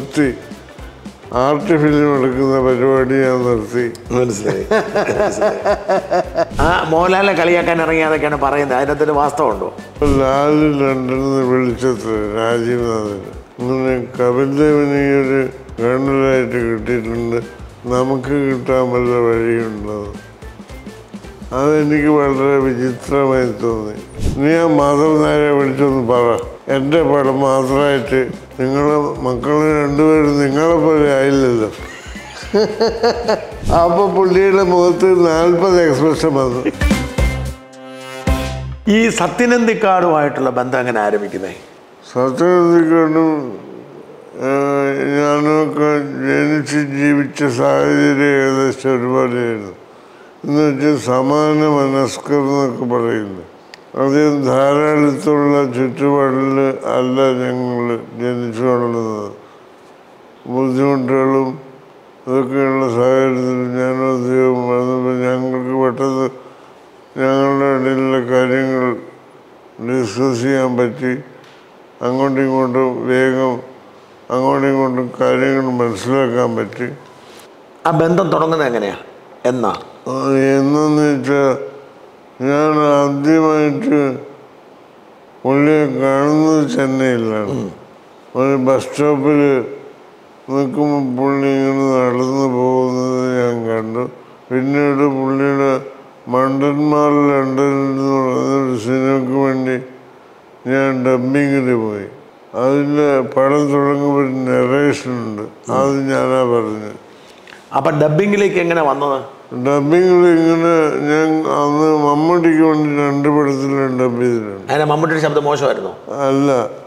നിർത്തി art film എടുക്കുന്ന പരിപാടി ഞാൻ നിർത്തി മനസ്സിലായി മനസ്സിലായി. ആ മോഹൻലാലിനെ കളിയാക്കാൻ ഇറങ്ങിയതൊക്കെയാണ് പറയുന്നത് അതിനകത്തൊരു വാസ്തവമുണ്ടോ ലാല് ലണ്ടനിൽ നിന്ന് വിളിച്ചത് രാജീവ് നാഥൻ ഇങ്ങനെ കപിൽ ദേവിന് ഈ ഒരു ഗവർണറായിട്ട് കിട്ടിയിട്ടുണ്ട് നമുക്ക് കിട്ടാൻ വല്ല വഴിയുണ്ടോ അതെനിക്ക് വളരെ വിചിത്രമായി തോന്നി നീ ആ മാധവ് നായരെ വിളിച്ചൊന്ന് പറ എൻ്റെ പടം മാത്രമായിട്ട് നിങ്ങളെ മക്കൾ രണ്ടുപേരും നിങ്ങളെ പോലെ ആയില്ലല്ലോ അപ്പോൾ പുള്ളിയുടെ മുഖത്ത് നാൽപ്പത് എക്സ്പ്രഷൻ വന്നു ഈ സത്യനന്ദിക്കാടുമായിട്ടുള്ള ബന്ധം എങ്ങനെ ആരംഭിക്കുന്നത് സത്യനന്ദിക്കാണ്ടും ഞാനൊക്കെ ജനിച്ച് ജീവിച്ച സാഹചര്യം ഏകദേശം ഒരുപോലെയായിരുന്നു എന്ന് വെച്ചാൽ സമാന മനസ്കർ എന്നൊക്കെ പറയുന്നു അധികം ധാരാളിത്തമുള്ള ചുറ്റുപാടിൽ അല്ല ഞങ്ങൾ ജനിച്ചു വളർന്നത് ബുദ്ധിമുട്ടുകളും ഇതൊക്കെയുള്ള സാഹചര്യത്തിൽ ഞാനും അധികം വന്നപ്പോൾ ഞങ്ങൾക്ക് പെട്ടെന്ന് ഞങ്ങളുടെ ഇടയിലുള്ള കാര്യങ്ങൾ ഡിസ്കസ് ചെയ്യാൻ പറ്റി അങ്ങോട്ടും ഇങ്ങോട്ടും വേഗം അങ്ങോട്ടും ഇങ്ങോട്ടും കാര്യങ്ങൾ മനസ്സിലാക്കാൻ പറ്റി ആ ബന്ധം തുടങ്ങുന്നത് എങ്ങനെയാ എന്നാ ആ, എന്നെന്ന് വെച്ചാൽ ഞാൻ ആദ്യമായിട്ട് പുള്ളിയെ കാണുന്നത് ചെന്നൈയിലാണ് ഒരു ബസ് സ്റ്റോപ്പിൽ നിൽക്കുമ്പോൾ പുള്ളി ഇങ്ങനെ നടന്നു പോകുന്നത് ഞാൻ കണ്ടു പിന്നീട് പുള്ളിയുടെ മണ്ടന്മാർ ലണ്ടനിൽ എന്ന് പറഞ്ഞൊരു സിനിമയ്ക്ക് വേണ്ടി ഞാൻ ഡബിങ്ങിന് പോയി അതിൻ്റെ പടം തുടങ്ങുമ്പോൾ ഒരു നെറേഷൻ ഉണ്ട് അത് ഞാനാ പറഞ്ഞത് അപ്പൊ ഡബിങ്ങിലേക്ക് എങ്ങനെ വന്നത് ഡബിങ്ങിൽ ഇങ്ങനെ ഞാൻ അന്ന് മമ്മൂട്ടിക്ക് വേണ്ടി രണ്ട് പടത്തിൽ ഡബ് ചെയ്തിട്ടുണ്ട് അതിനെ മമ്മൂട്ടിയുടെ ശബ്ദം മോശമായിരുന്നു അല്ല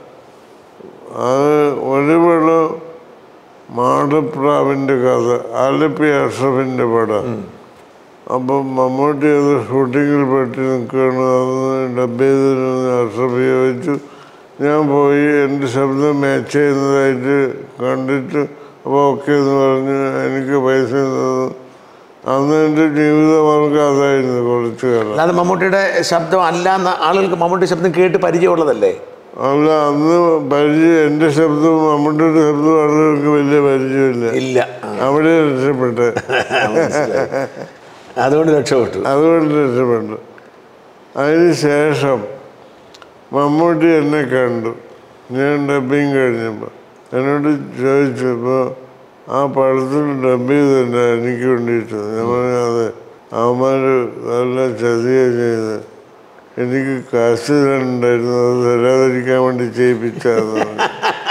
അത് ഒരു പടം മാടപ്രാവിൻ്റെ കഥ ആലപ്പി അഷ്റഫിൻ്റെ പടം അപ്പം മമ്മൂട്ടി അത് ഷൂട്ടിങ്ങിൽ പെട്ടി നിൽക്കുകയാണ് അന്ന് ഡബ് ചെയ്തിരുന്ന അഷ്റഫ് ചോദിച്ചു ഞാൻ പോയി എൻ്റെ ശബ്ദം മാച്ച് ചെയ്യുന്നതായിട്ട് കണ്ടിട്ട് അപ്പോൾ ഓക്കെ എന്ന് പറഞ്ഞ് എനിക്ക് പൈസ തന്നു അന്ന് എൻ്റെ ജീവിതമാർഗം അതായിരുന്നു കുറച്ച് കാലം അല്ലാതെ മമ്മൂട്ടിയുടെ ശബ്ദം അല്ല എന്ന ആളുകൾക്ക് മമ്മൂട്ടി ശബ്ദം കേട്ട് പരിചയമുള്ളതല്ലേ അല്ല അന്ന് പരിചയം എൻ്റെ ശബ്ദവും മമ്മൂട്ടിയുടെ ശബ്ദവും ആളുകൾക്ക് വലിയ പരിചയമില്ല ഇല്ല ആ, അവിടെ രക്ഷപ്പെട്ട് മനസ്സിലായി. അതുകൊണ്ട് രക്ഷപ്പെട്ടു അതുകൊണ്ട് രക്ഷപ്പെട്ടു അതിന് ശേഷം മമ്മൂട്ടി എന്നെ കണ്ടു ഞാൻ ഡബിങ് കഴിഞ്ഞപ്പോൾ എന്നോട് ചോദിച്ചു ഇപ്പോൾ ആ പടത്തിൽ ഡബ് ചെയ്തില്ല എനിക്ക് വേണ്ടിയിട്ട് ഞാൻ പറഞ്ഞു അതെ അവന്മാർ നല്ല ചതിയാണ് ചെയ്ത് എനിക്ക് കാശ് തരണ്ടായിരുന്നു അത് തരാതിരിക്കാൻ വേണ്ടി ചെയ്യിപ്പിച്ചാന്ന് പറഞ്ഞു.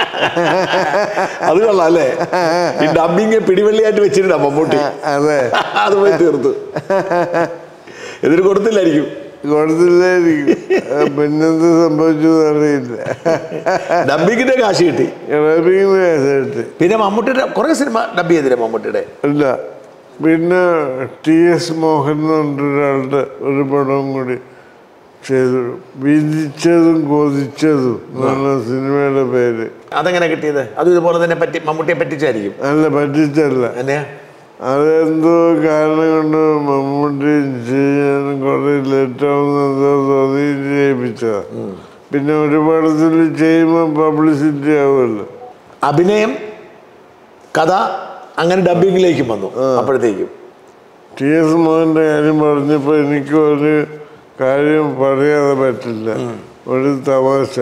അത് കൊള്ളാം അല്ലേ ഈ ഡബിങ് പിടിവള്ളിയായിട്ട് വെച്ചിട്ടുണ്ടാ മമ്മൂട്ടി അതെ അത് പോയി തീർത്തു എന്നിട്ട് കൊടുത്തില്ലായിരിക്കും കൊടുത്തില്ലായിരിക്കും ആ, പിന്നെന്ത് സംഭവിച്ചു അറിയില്ല ഡബിങ്ങിന്റെ കാശ് കിട്ടി ഡബിങ് കാശായിട്ട് പിന്നെ മമ്മൂട്ടിയുടെ കുറെ സിനിമ ഡബ് ചെയ്തില്ലേ മമ്മൂട്ടിയുടെ അല്ല പിന്നെ ടി എസ് മോഹൻ എന്ന് പറഞ്ഞൊരാളുടെ ഒരു പടവും കൂടി ചെയ്തു വിധിച്ചതും കൊതിച്ചതും എന്നുള്ള സിനിമയുടെ പേര് അതെങ്ങനെ കിട്ടിയത് അത് ഇതുപോലെ തന്നെ പറ്റി മമ്മൂട്ടിയെ പറ്റിച്ചായിരിക്കും അല്ല പറ്റിച്ചല്ല എന്നെയാ അതെന്തോ കാരണം കൊണ്ട് മമ്മൂട്ടി ചെയ്യാൻ കുറെ ലേറ്റാവുന്ന എന്തോ തോന്നി ചെയ്യിപ്പിച്ചതാ പിന്നെ ഒരു പടത്തിൽ ചെയ്യുമ്പോൾ പബ്ലിസിറ്റി ആവുമല്ലോ അഭിനയം കഥ അങ്ങനെ ഡബിങ്ങിലേക്കും വന്നു അപ്പോഴത്തേക്കും ടി എസ് മോഹൻ്റെ കാര്യം പറഞ്ഞപ്പോൾ എനിക്ക് ഒരു കാര്യം പറയാതെ പറ്റില്ല ഒരു തമാശ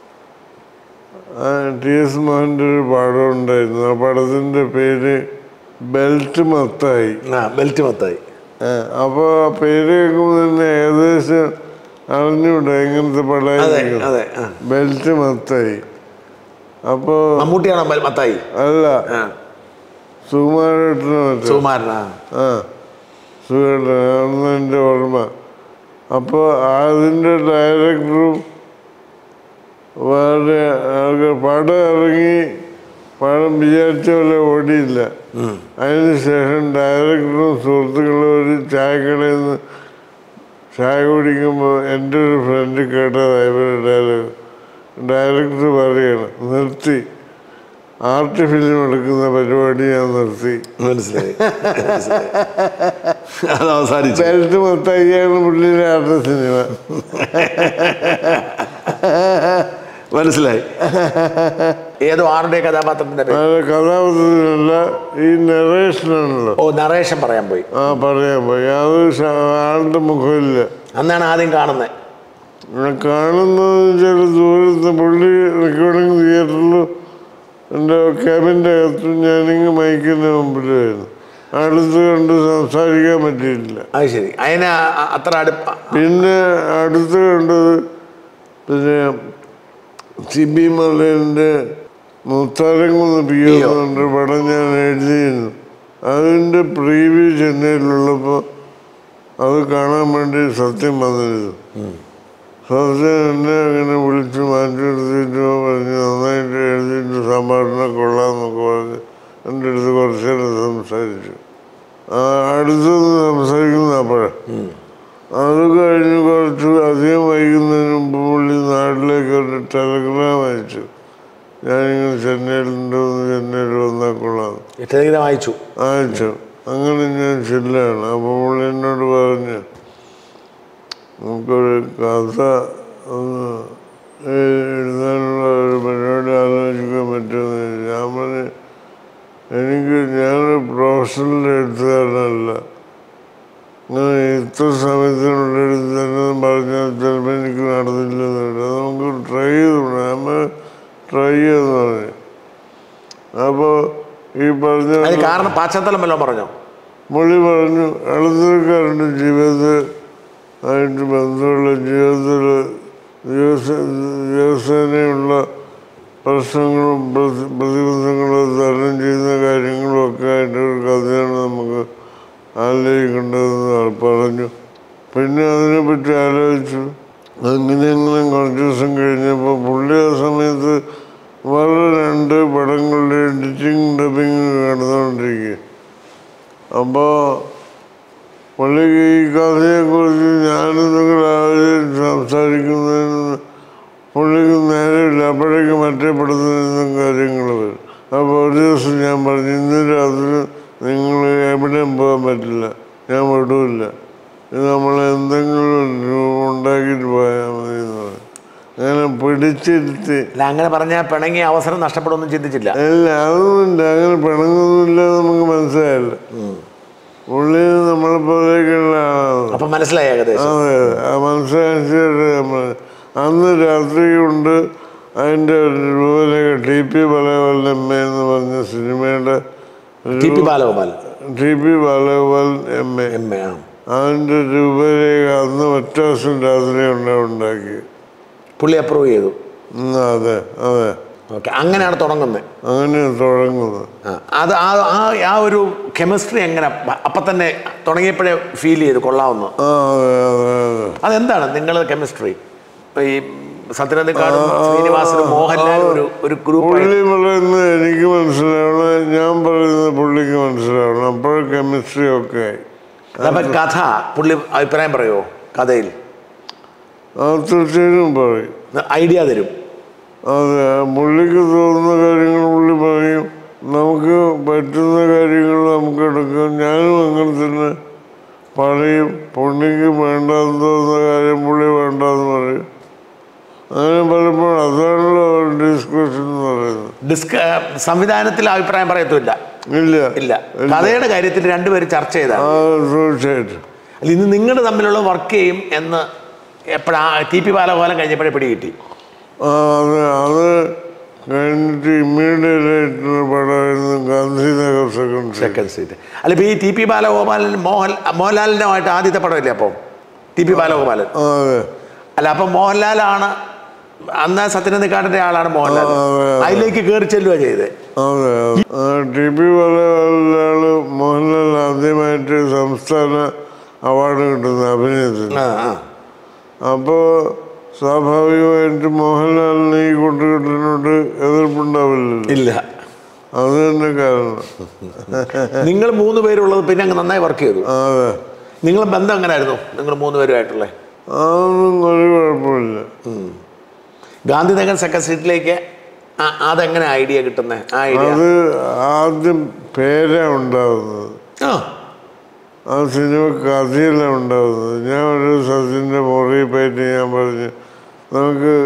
ആ ടി എസ് മോഹൻ്റെ ഒരു പടം ഉണ്ടായിരുന്നു ആ പടത്തിൻ്റെ പേര് ബെൽറ്റ് മത്തായി ആ ബെൽറ്റ് മത്തായി അപ്പോൾ ആ പേര് കേൾക്കുമ്പോൾ തന്നെ ഏകദേശം അറിഞ്ഞൂടെ എങ്ങനത്തെ അതെ പടമായിരിക്കും അതെ ആ. ബെൽറ്റ് മത്തായി അപ്പോൾ മമ്മൂട്ടിയാണോ ബെൽ- മത്തായി അല്ല ആ സുകുമാരേട്ടനോ മറ്റോ സുകുമാരനാ ആ സുഖമായിരുന്നു എൻ്റെ ഓർമ്മ അപ്പോൾ അതിൻ്റെ ഡയറക്ടറും വേറെ ആൾക്ക് പടം ഇറങ്ങി പടം വിചാരിച്ച പോലെ ഓടിയില്ല അതിന് ശേഷം ഡയറക്ടറും സുഹൃത്തുക്കളും ഒരു ചായക്കടയിൽ നിന്ന് ചായ കുടിക്കുമ്പോൾ എൻ്റെ ഒരു ഫ്രണ്ട് കേട്ടതായി ഇവരുടെ ഡയലോഗ് ഡയറക്ടർ പറയണം നിർത്തി ആർട്ട് ഫിലിം എടുക്കുന്ന പരിപാടി ഞാൻ നിർത്തി മനസ്സിലായി മനസ്സിലായി. അത് അവസാനിച്ചു ബെൽറ്റ് മൊത്തയ്യാണ് പുള്ളിയുടെ ആർട്ട് സിനിമ മനസ്സിലായി ഏതോ ആരുടെ കഥാപാത്രത്തിന്റെ പേര് അത് കഥാപാത്രത്തിനല്ല ഈ നറേഷനാണല്ലോ ഓ നറേഷൻ പറയാൻ പോയി ആ പറയാൻ പോയി അത് ശ- ആളുടെ മുഖമില്ല അന്നാണ് ആദ്യം കാണുന്നത് ഞാൻ കാണുന്നത് ചില ദൂരത്ത് പുള്ളി റെക്കോർഡിങ് തിയേറ്ററിൽ എൻ്റെ ക്യാബിൻ്റെ അകത്ത് ഞാനിങ്ങ് മൈക്കിൻ്റെ മുമ്പിലായിരുന്നു അടുത്ത് കണ്ട് സംസാരിക്കാൻ പറ്റിയില്ല അത് ശരി അതിന് അ- അത്ര അടുപ്പ പിന്നെ അടുത്ത് കണ്ടത് പിന്നെ സിബി മലയുടെ മുത്താരംകുന്ന് പിയുന്നുണ്ട് പടം ഞാൻ എഴുതിയിരുന്നു അതിൻ്റെ പ്രീവ്യൂ ചെന്നൈയിലുള്ളപ്പോൾ അത് കാണാൻ വേണ്ടി സത്യം വന്നിരുന്നു സത്യം എന്നെ അങ്ങനെ വിളിച്ച് മാറ്റി എടുത്തിട്ട് പറഞ്ഞ് നന്നായിട്ട് എഴുതിയിട്ട് സംഭാഷണം കൊള്ളാമെന്നൊക്കെ പറഞ്ഞ് എൻ്റെ അടുത്ത് കുറച്ച് നേരം സംസാരിച്ചു ആ അടുത്തൊന്ന് സംസാരിക്കുന്ന അപ്പോഴാണ് അത് കഴിഞ്ഞ് കുറച്ച് അധികം വൈകുന്നതിന് മുമ്പ് പുള്ളി നാട്ടിലേക്ക് ഒരു ടെലഗ്രാം അയച്ചു ഞാനിങ്ങനെ ചെന്നൈയിലുണ്ടെന്ന് ചെന്നൈയിൽ വന്നാൽ കൊള്ളാം ടെലിഗ്രാം വായിച്ചു അയച്ചു അങ്ങനെ ഞാൻ ചെല്ലാണ് അപ്പോൾ പുള്ളി എന്നോട് പറഞ്ഞു നമുക്കൊരു കഥ ഒന്ന് എഴുതാനുള്ള ഒരു പരിപാടി ആലോചിക്കാൻ പറ്റുമെന്ന് ഞാൻ പറഞ്ഞു എനിക്ക് ഞാനൊരു പ്രൊഫഷണൽ എഴുത്തുകാരനല്ല അങ്ങനെ ഇത്ര സമയത്തിനുള്ളിൽ തന്നെ പറഞ്ഞാൽ ചിലപ്പോൾ എനിക്ക് നടന്നില്ലെന്ന് പറഞ്ഞു. അത് നമുക്ക് ട്രൈ ചെയ്ത് നമ്മൾ ട്രൈ ചെയ്തെന്ന് പറഞ്ഞു അപ്പോൾ ഈ പറഞ്ഞ അതിന് കാരണം പാശ്ചാത്തലം വല്ലതും പറഞ്ഞോ മൊഴി പറഞ്ഞു എളുത്തക്കാരുടെ ജീവിതത്തിൽ ആയിട്ട് ബന്ധമുള്ള ജീവിതത്തിൽ ദിവസ- ദിവസേനയുള്ള പ്രശ്നങ്ങളും പ്രതി- പ്രതിബന്ധങ്ങളും തരണം ചെയ്യുന്ന കാര്യങ്ങളും ഒക്കെ ആയിട്ട് ഒരു കഥയാണ് നമുക്ക് ആലോചിക്കേണ്ടതെന്ന് ആൾ പറഞ്ഞു പിന്നെ അതിനെപ്പറ്റി ആലോചിച്ചു അങ്ങനെ അങ്ങനെ കുറച്ച് ദിവസം കഴിഞ്ഞപ്പോൾ പുള്ളി ആ സമയത്ത് വേറെ രണ്ട് പടങ്ങളുടെ എഡിറ്റിംഗ് ഡബിങ് നടന്നുകൊണ്ടിരിക്കുക അപ്പോൾ പുള്ളിക്ക് ഈ കഥയെക്കുറിച്ച് ഞാനും നിങ്ങൾ ആദ്യം സംസാരിക്കുന്നതിന് പുള്ളിക്ക് നേരമില്ല അപ്പോഴേക്ക് മറ്റേ പടത്തിനും കാര്യങ്ങൾ വരും അപ്പോൾ ഒരു ദിവസം ഞാൻ പറഞ്ഞു ഇന്ന് രാത്രി നിങ്ങൾ എവിടെയും പോകാൻ പറ്റില്ല ഞാൻ വിടില്ല ഇത് നമ്മൾ എന്തെങ്കിലും രൂപം ഉണ്ടാക്കിയിട്ട് പോയാൽ മതി എന്ന് പറഞ്ഞു അങ്ങനെ പിടിച്ചിരുത്തി അല്ല അങ്ങനെ പറഞ്ഞാൽ പിണങ്ങിയ അവസരം നഷ്ടപ്പെടുമെന്നും ചിന്തിച്ചില്ല അല്ല അതൊന്നുമില്ല അങ്ങനെ പിണങ്ങൊന്നുമില്ല നമുക്ക് മനസ്സിലായില്ല പുള്ളി നമ്മളെ പോലെയൊക്കെയുള്ള ആളാണ് അപ്പൊ മനസ്സിലായി ഏകദേശം അതെ അതെ ആ മനസ്സിലാക്കിയിട്ട് നമ്മൾ അന്ന് രാത്രി കൊണ്ട് അതിൻ്റെ ഒരു രൂപരേഖ T P Balagopalan M A എന്ന് പറഞ്ഞ സിനിമയുടെ T P Balagopal T P Balagopalan M A M A ആ അതിൻ്റെ രൂപരേഖ അന്ന് ഒറ്റ ദിവസം രാത്രി കൊണ്ട് ഉണ്ടാക്കി പുള്ളി അപ്രൂവ് ചെയ്തു ഉം, അതെ അതെ ഓക്കെ അങ്ങനെയാണ് തുടങ്ങുന്നത് അങ്ങനെ തുടങ്ങുന്നത് ആ, അത് ആ ആ ആ ഒരു കെമിസ്ട്രി എങ്ങനെ അപ്പം തന്നെ തുടങ്ങിയപ്പോഴേ ഫീൽ ചെയ്ത് കൊള്ളാവുന്നു ആ അതെ അതെ അതെ അതെന്താണ് നിങ്ങൾ കെമിസ്ട്രി ഈ സത്യനന്ദിക്കാടും ശ്രീനിവാസനും മോഹൻലാൽ ഒരു ഒരു ഗ്രൂപ്പ് പുള്ളി പറയുന്നത് എനിക്ക് മനസ്സിലാവണം ഞാൻ പറയുന്നത് പുള്ളിക്ക് മനസ്സിലാവണം അപ്പോൾ കെമിസ്ട്രി ഒക്കെ ആയി അപ്പൊ കഥ പുള്ളി അഭിപ്രായം പറയുമോ കഥയിൽ ആ തീർച്ചയായും പറയും ഐഡിയ തരും അതെ പുള്ളിക്ക് തോന്നുന്ന കാര്യങ്ങൾ പുള്ളി പറയും നമുക്ക് പറ്റുന്ന കാര്യങ്ങൾ നമുക്ക് എടുക്കാം ഞാനും അങ്ങനെ തന്നെ പറയും പുള്ളിക്ക് വേണ്ടാന്ന് തോന്നുന്ന കാര്യം പുള്ളി വേണ്ടാന്ന് പറയും അങ്ങനെ പലപ്പോൾ അതാണല്ലോ ഡിസ്കഷൻ എന്ന് പറയുന്നത് ഡിസ്ക സംവിധാനത്തിൽ അഭിപ്രായം പറയത്തുമില്ല ഇല്ല ഇല്ല കഥയുടെ കാര്യത്തിൽ രണ്ടുപേരും ചർച്ച ചെയ്താണ് ആ തീർച്ചയായിട്ടും അല്ല ഇന്ന് നിങ്ങൾ തമ്മിലുള്ള വർക്ക് ചെയ്യും എന്ന് എപ്പോഴാ ടി പി ബാലഗോപാലം കഴിഞ്ഞപ്പോഴേ പിടികിട്ടി ആ അത് അത് കഴിഞ്ഞിട്ട് ഇമ്മീഡിയറ്റ് ആയിട്ടുള്ള പടമായിരുന്നു ഗാന്ധിനഗർ സെക്കൻഡ് സെക്കൻഡ് സീറ്റ് അല്ല ഇപ്പൊ ഈ ടി പി ബാലഗോപാലൻ മോഹൻ മോഹൻലാലിനുമായിട്ട് ആദ്യത്തെ പടമില്ലേ അപ്പോൾ ടി പി ബാലഗോപാലൻ ആ അതെ അല്ല അപ്പൊ മോഹൻലാലാണ് അന്ന് സത്യനന്ദിക്കാടിന്റെ ആളാണ് മോഹൻലാൽ ആ, അതെ, അതെ. അതിലേക്ക് കയറി ചെല്ലുക ചെയ്തത് അതെ ആ ടി പി ബാലഗോപാലാണ് മോഹൻലാൽ ആദ്യമായിട്ട് സംസ്ഥാന അവാർഡ് കിട്ടുന്ന അഭിനയത്തിന് ആ ആ അപ്പോൾ സ്വാഭാവികമായിട്ട് മോഹൻലാലിന് ഈ കൂട്ടുകെട്ടിനോട് എതിർപ്പുണ്ടാവില്ലല്ലോ ഇല്ല അത് തന്നെ കാരണം നിങ്ങൾ മൂന്ന് പേരുള്ളത് പിന്നെ അങ്ങ് നന്നായി വർക്ക് ചെയ്തു ആ, അതെ നിങ്ങൾ ബന്ധം എങ്ങനെയായിരുന്നു നിങ്ങൾ മൂന്ന് പേരുമായിട്ടുള്ളത് അതൊന്നും ഒരു കുഴപ്പമില്ല ഗാന്ധിനഗർ സെക്കൻഡ് സ്ട്രീറ്റിലേക്ക് ആ- അതെങ്ങനെ ഐഡിയ കിട്ടുന്നത് ആ ഐഡിയ അത് ആദ്യം പേരാ ഉണ്ടാവുന്നത് ആ ആ സിനിമ കഥയല്ല ഉണ്ടാവുന്നത് ഞാൻ ഒരു സച്ചിൻ്റെ മുറിയിൽ പോയിട്ട് ഞാൻ പറഞ്ഞു നമുക്ക്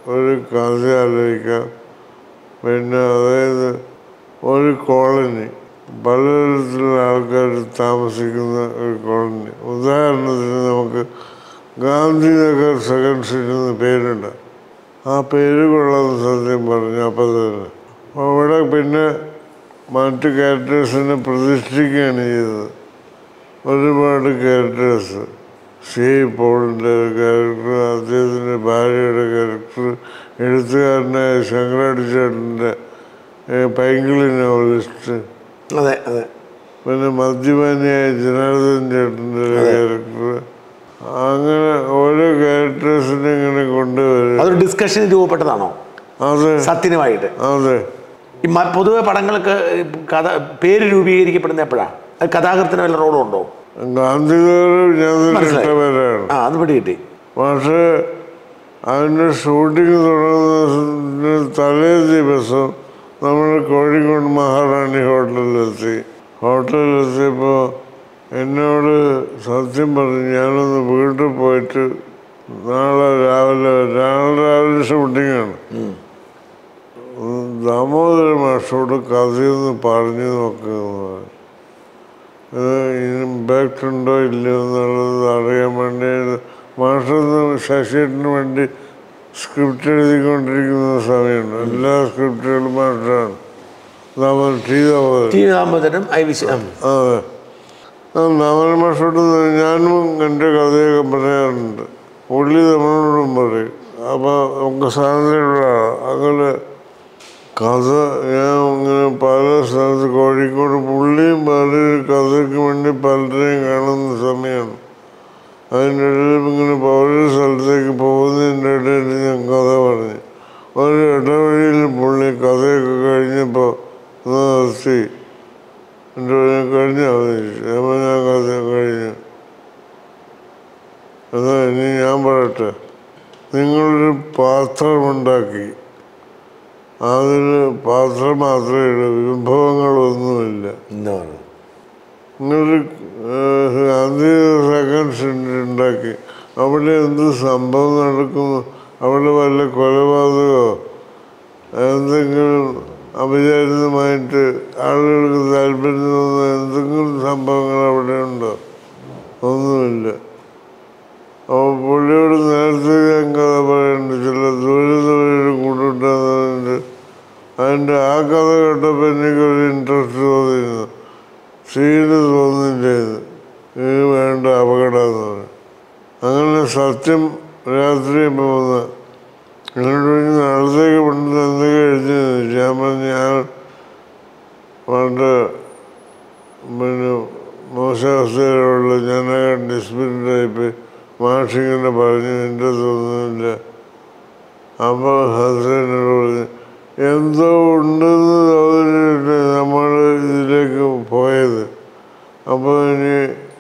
ഒരു കഥ ആലോചിക്കാം പിന്നെ അതായത് ഒരു കോളനി പലതരത്തിലുള്ള ആൾക്കാർ താമസിക്കുന്ന ഒരു കോളനി ഉദാഹരണത്തിന് നമുക്ക് ഗാന്ധിനഗർ സെക്കൻഡ് സ്ട്രീറ്റ് എന്ന് പേരുണ്ട് ആ പേര് കൊള്ളാമെന്ന് സത്യം പറഞ്ഞു അപ്പം തന്നെ അപ്പോൾ അവിടെ പിന്നെ മറ്റ് ക്യാരക്ടേഴ്സിനെ പ്രതിഷ്ഠിക്കുകയാണ് ചെയ്തത് ഒരുപാട് ക്യാരക്ടേഴ്സ് സി പോളിൻ്റെ ക്യാരക്ടർ അദ്ദേഹത്തിൻ്റെ ഭാര്യയുടെ ക്യാരക്ടർ എഴുത്തുകാരനായ ശങ്കരാടി ചേട്ടൻ്റെ പൈങ്കിളി നോവലിസ്റ്റ് അതെ അതെ പിന്നെ മദ്യപാനിയായ ജനാർദ്ദൻ ചേട്ടൻ്റെ ക്യാരക്ടർ അങ്ങനെ ഓരോ ക്യാരക്ടേഴ്സിനെ ഇങ്ങനെ കൊണ്ടുവരും അതൊരു ഡിസ്കഷന് രൂപപ്പെട്ടതാണോ അതെ സത്യനുമായിട്ട് അതെ ഈ മ- പൊതുവെ പടങ്ങൾക്ക് ഈ കഥ പേര് രൂപീകരിക്കപ്പെടുന്ന എപ്പോഴാണ് അത് കഥാകൃത്തിന് വല്ല റോളും ഉണ്ടോ ഗാന്ധിനഗർ ഞാൻ മനസ്സിലായി. ഇട്ടവരാണ് ആ അത് പിടി കിട്ടി പക്ഷേ അതിൻ്റെ ഷൂട്ടിംഗ് തുടങ്ങുന്ന തലേ ദിവസം നമ്മൾ കോഴിക്കോട് മഹാറാണി ഹോട്ടലിലെത്തി ഹോട്ടലിലെത്തിയപ്പോൾ എന്നോട് സത്യം പറഞ്ഞു ഞാനൊന്ന് വീട്ടിൽ പോയിട്ട് നാളെ രാവിലെ നാളെ രാവിലെ ഷൂട്ടിങ്ങാണ് ദാമോദര മാഷോട് കഥയൊന്ന് പറഞ്ഞു നോക്കുന്നു പറഞ്ഞു ഇമ്പാക്റ്റ് ഉണ്ടോ ഇല്ലയോ എന്നുള്ളത് അറിയാൻ വേണ്ടി മാഷൊന്ന് ശശിയേട്ടന് വേണ്ടി സ്ക്രിപ്റ്റ് എഴുതിക്കൊണ്ടിരിക്കുന്ന സമയമുണ്ട് എല്ലാ സ്ക്രിപ്റ്റുകളും മാഷാണ് നമ്മൾ ടി ദാമോദരൻ ടി ദാമോദരനും ഐ വിശ്വ ഉം. അതെ ആ നവന മാഷോട് ഞാനും എൻ്റെ കഥയൊക്കെ പറയാറുണ്ട് പുള്ളി നമ്മളോടും പറയും അപ്പോൾ നമുക്ക് സാധ്യതയുള്ള അങ്ങനെ കഥ ഞാൻ ഇങ്ങനെ പല സ്ഥലത്ത് കോഴിക്കോട് പുള്ളിയും പലരും കഥയ്ക്ക് വേണ്ടി പലരെയും കാണുന്ന സമയമാണ് അതിൻ്റെ ഇടയിൽ ഇങ്ങനെ ഓരോ സ്ഥലത്തേക്ക് പോകുന്നതിൻ്റെ ഇടയിൽ ഞാൻ കഥ പറഞ്ഞു ഒരു ഇടവഴിയിൽ പുള്ളി കഥയൊക്കെ കഴിഞ്ഞപ്പോൾ ഒന്ന് നിർത്തി എൻ്റെ കഴിഞ്ഞ അപ്പോൾ ഞാൻ കഥ കഴിഞ്ഞു അതാ ഇനി ഞാൻ പറയട്ടെ നിങ്ങളൊരു പാത്രമുണ്ടാക്കി അതിൽ പാത്രം മാത്രമേ ഉള്ളൂ വിഭവങ്ങളൊന്നുമില്ല എന്താണ് നിങ്ങളൊരു ഗാന്ധി സെക്കൻഡ് സെൻറ്റർ ഉണ്ടാക്കി അവിടെ എന്ത് സംഭവം നടക്കുന്നു അവിടെ വല്ല കൊലപാതകമോ എന്തെങ്കിലും അവിചാരിതമായിട്ട് ആളുകൾക്ക് താല്പര്യം തോന്നുന്ന എന്തെങ്കിലും സംഭവങ്ങൾ അവിടെ ഉണ്ടോ ഒന്നുമില്ല അപ്പോൾ പുള്ളിയോട് നേരത്തെ ഞാൻ കഥ പറയുന്നുണ്ട് ചില ദൂരതയുടെ കൂട്ടുണ്ടാകുന്നുണ്ട് അതിൻ്റെ ആ കഥ കേട്ടപ്പോൾ എനിക്കൊരു ഇൻട്രസ്റ്റ് തോന്നിയിരുന്നു സീന് തോന്നില്ലായിരുന്നു ഇത് വേണ്ട അപകടം എന്ന് പറഞ്ഞു അങ്ങനെ സത്യം രാത്രി പോകുന്ന എന്നോട് പറഞ്ഞു നാളത്തേക്ക് പണ്ട് എന്തൊക്കെ എഴുതി ഞാൻ പറഞ്ഞു ഞാൻ പണ്ട് പിന്നെ മോശാവസ്ഥയിലുള്ള ഞാൻ ഡിസ്പ്ലിൻഡായിപ്പോയി മാഷിങ്ങനെ പറഞ്ഞു എൻ്റെ തോന്നുന്നില്ല അപ്പോൾ ഹസനോട് പറഞ്ഞു എന്തോ ഉണ്ടെന്ന് തോന്നിയിട്ട് നമ്മൾ ഇതിലേക്ക് പോയത് അപ്പോൾ ഇനി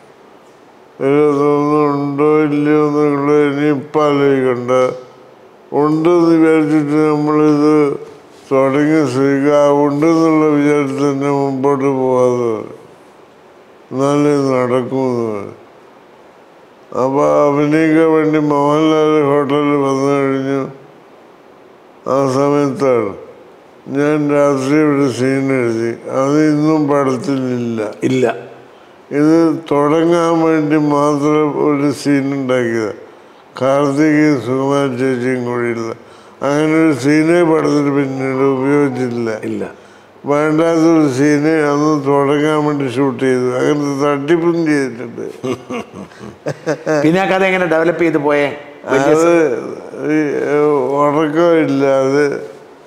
ഇത് തോന്നുന്നുണ്ടോ ഇല്ലയോ എന്നുള്ളത് ഇനി ഇപ്പം ആലോചിക്കണ്ട ഉണ്ടെന്ന് വിചാരിച്ചിട്ട് നമ്മളിത് തുടങ്ങിയ സ്ഥിതിക്ക് ആ ഉണ്ടെന്നുള്ള വിചാരിച്ച് തന്നെ മുമ്പോട്ട് പോകാതെ വരും. എന്നാലേ ഇത് നടക്കുമെന്ന് പറയും അപ്പോൾ അഭിനയിക്കാൻ വേണ്ടി മോഹൻലാൽ ഹോട്ടലിൽ വന്നു കഴിഞ്ഞു ആ സമയത്താണ് ഞാൻ രാത്രി ഒരു സീൻ എഴുതി അത് ഇന്നും പടത്തിലില്ല ഇല്ല ഇത് തുടങ്ങാൻ വേണ്ടി മാത്രം ഒരു സീൻ ഉണ്ടാക്കിയത് കാർത്തികയും സുകുമാർ ചേച്ചിയും കൂടിയില്ല അങ്ങനെ ഒരു സീനെ പടത്തിൽ പിന്നീട് ഉപയോഗിച്ചില്ല ഇല്ല വേണ്ടാത്തൊരു സീന് അന്ന് തുടങ്ങാൻ വേണ്ടി ഷൂട്ട് ചെയ്തു അങ്ങനെ തട്ടിപ്പും ചെയ്തിട്ടുണ്ട് പിന്നെ ആ കഥ എങ്ങനെ ഡെവലപ്പ് ചെയ്ത് പോയേ വലിയ അത് ഈ ഉറക്കമില്ലാതെ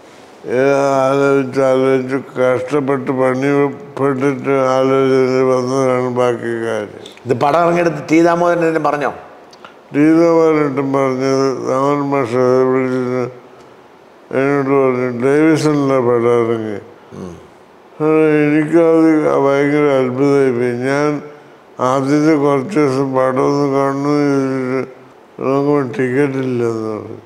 ആലോചിച്ച് ആലോചിച്ച് കഷ്ടപ്പെട്ട് പണിപ്പെട്ടിട്ട് ആലോചന വന്നതാണ് ബാക്കി കാര്യം ഇത് പടം ഇറങ്ങിയെടുത്ത് ടി ദാമോദരൻ എന്നെ പറഞ്ഞോ ഗീതമാരട്ടും പറഞ്ഞത് രാമൻ മാഷ വിളിച്ചിട്ട് എന്നോട് പറഞ്ഞു ഡേവിസണിലെ പടം ഇറങ്ങി ആ, എനിക്കത് ഭയങ്കര അത്ഭുതമായി പോയി ഞാൻ ആദ്യത്തെ കുറച്ച് ദിവസം പടം ഒന്ന് കാണുന്നു ചോദിച്ചിട്ട് നോക്കുമ്പോൾ ടിക്കറ്റ് ഇല്ലെന്ന് പറഞ്ഞു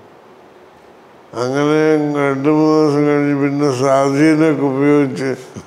അങ്ങനെ രണ്ട് മൂന്ന് ദിവസം കഴിഞ്ഞ് പിന്നെ സ്വാധീനമൊക്കെ ഉപയോഗിച്ച്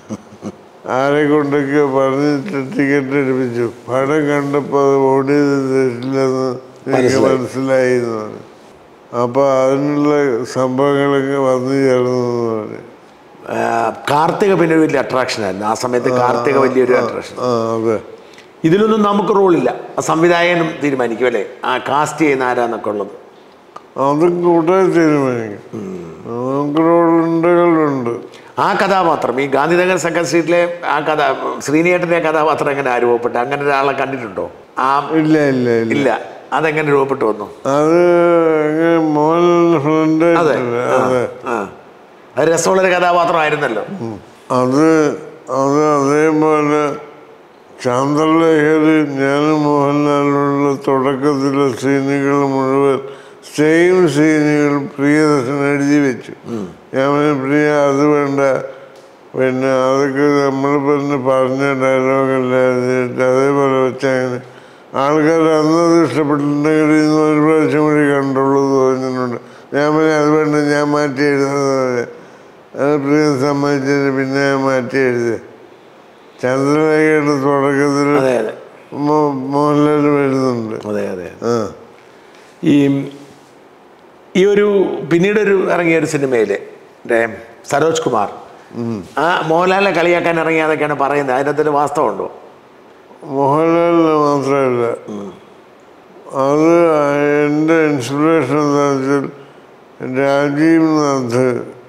ആരെ കൊണ്ടൊക്കെയോ പറഞ്ഞിട്ട് ടിക്കറ്റ് എടുപ്പിച്ചു പടം കണ്ടപ്പോൾ അത് ഓടിയത് തെറ്റില്ലെന്ന് എനിക്ക് മനസ്സിലായി. മനസ്സിലായി എന്ന് പറഞ്ഞു അപ്പോൾ അതിനുള്ള സംഭവങ്ങളൊക്കെ വന്നു ചേർന്നു എന്ന് പറഞ്ഞു ആ, കാർത്തിക പിന്നെ ഒരു വലിയ അട്രാക്ഷൻ ആയിരുന്നു ആ സമയത്ത് കാർത്തിക വലിയൊരു അട്രാക്ഷൻ ആ അതെ ഇതിലൊന്നും നമുക്ക് റോളില്ല ആ സംവിധായകനും തീരുമാനിക്കും അല്ലേ ആ കാസ്റ്റ് ചെയ്യുന്ന ആരാന്നൊക്കെ ഉള്ളത് അതും കൂട്ടായി തീരുമാനിക്കും നമുക്ക് റോളുണ്ടുകളുണ്ട് ആ കഥാപാത്രം ഈ ഗാന്ധിനഗർ സെക്കൻഡ് സ്ട്രീറ്റിലെ ആ കഥ ശ്രീനിയേട്ടൻ്റെ കഥാപാത്രം എങ്ങനെ അനുഭവപ്പെട്ടു അങ്ങനെ ഒരാളെ കണ്ടിട്ടുണ്ടോ ആ ഇല്ല ഇല്ല ഇല്ല ഇല്ല അതെങ്ങനെ രൂപപ്പെട്ടു വന്നു അത് ഇങ്ങനെ മോഹൻലാൽ ഫ്രണ്ട് അതെ ആ, അതെ ആ അത് രസമുള്ളൊരു കഥാപാത്രമായിരുന്നല്ലോ അത് അത് അതേപോലെ ചാന്ദ്രലേഖര് ഞാനും മോഹൻലാലുള്ള തുടക്കത്തിലെ സീനുകൾ മുഴുവൻ സെയിം സീനുകൾ പ്രിയദർശൻ എഴുതി വെച്ചു ഞാൻ പറഞ്ഞു, പ്രിയ അത് വേണ്ട പിന്നെ അതൊക്കെ നമ്മൾ പിന്നെ പറഞ്ഞ ഡയലോഗല്ലേ എഴുതിയിട്ട് അതേപോലെ വെച്ചങ്ങനെ ആൾക്കാർ അന്നത് ഇഷ്ടപ്പെട്ടിട്ടുണ്ടെങ്കിൽ ഇന്ന് ഒരു പ്രാവശ്യം കൂടി കണ്ടുള്ളൂ തോന്നുന്നുണ്ട് ഞാൻ പറഞ്ഞു അത് വേണ്ട ഞാൻ മാറ്റി എഴുതുന്നത് അത് പ്രിയ സമ്മതിച്ചിട്ട് പിന്നെ ഞാൻ മാറ്റി എഴുതി ചന്ദ്രലേഖയുടെ തുടക്കത്തിൽ അതെ അതെ മോഹൻലാൽ വരുന്നുണ്ട് അതെ അതെ ആ ഈ ഈ ഒരു പിന്നീട് ഒരു ഇറങ്ങിയ ഒരു സിനിമയില് മറ്റേ സരോജ് കുമാർ ആ മോഹൻലാലിനെ കളിയാക്കാൻ ഇറങ്ങിയതൊക്കെയാണ് പറയുന്നത് അതിനകത്തൊരു വാസ്തവമുണ്ടോ മോഹൻലാലിന് മാത്രമല്ല അത് എൻ്റെ ഇൻസ്പിറേഷൻ എന്താ വെച്ചാൽ രാജീവ് നാഥ്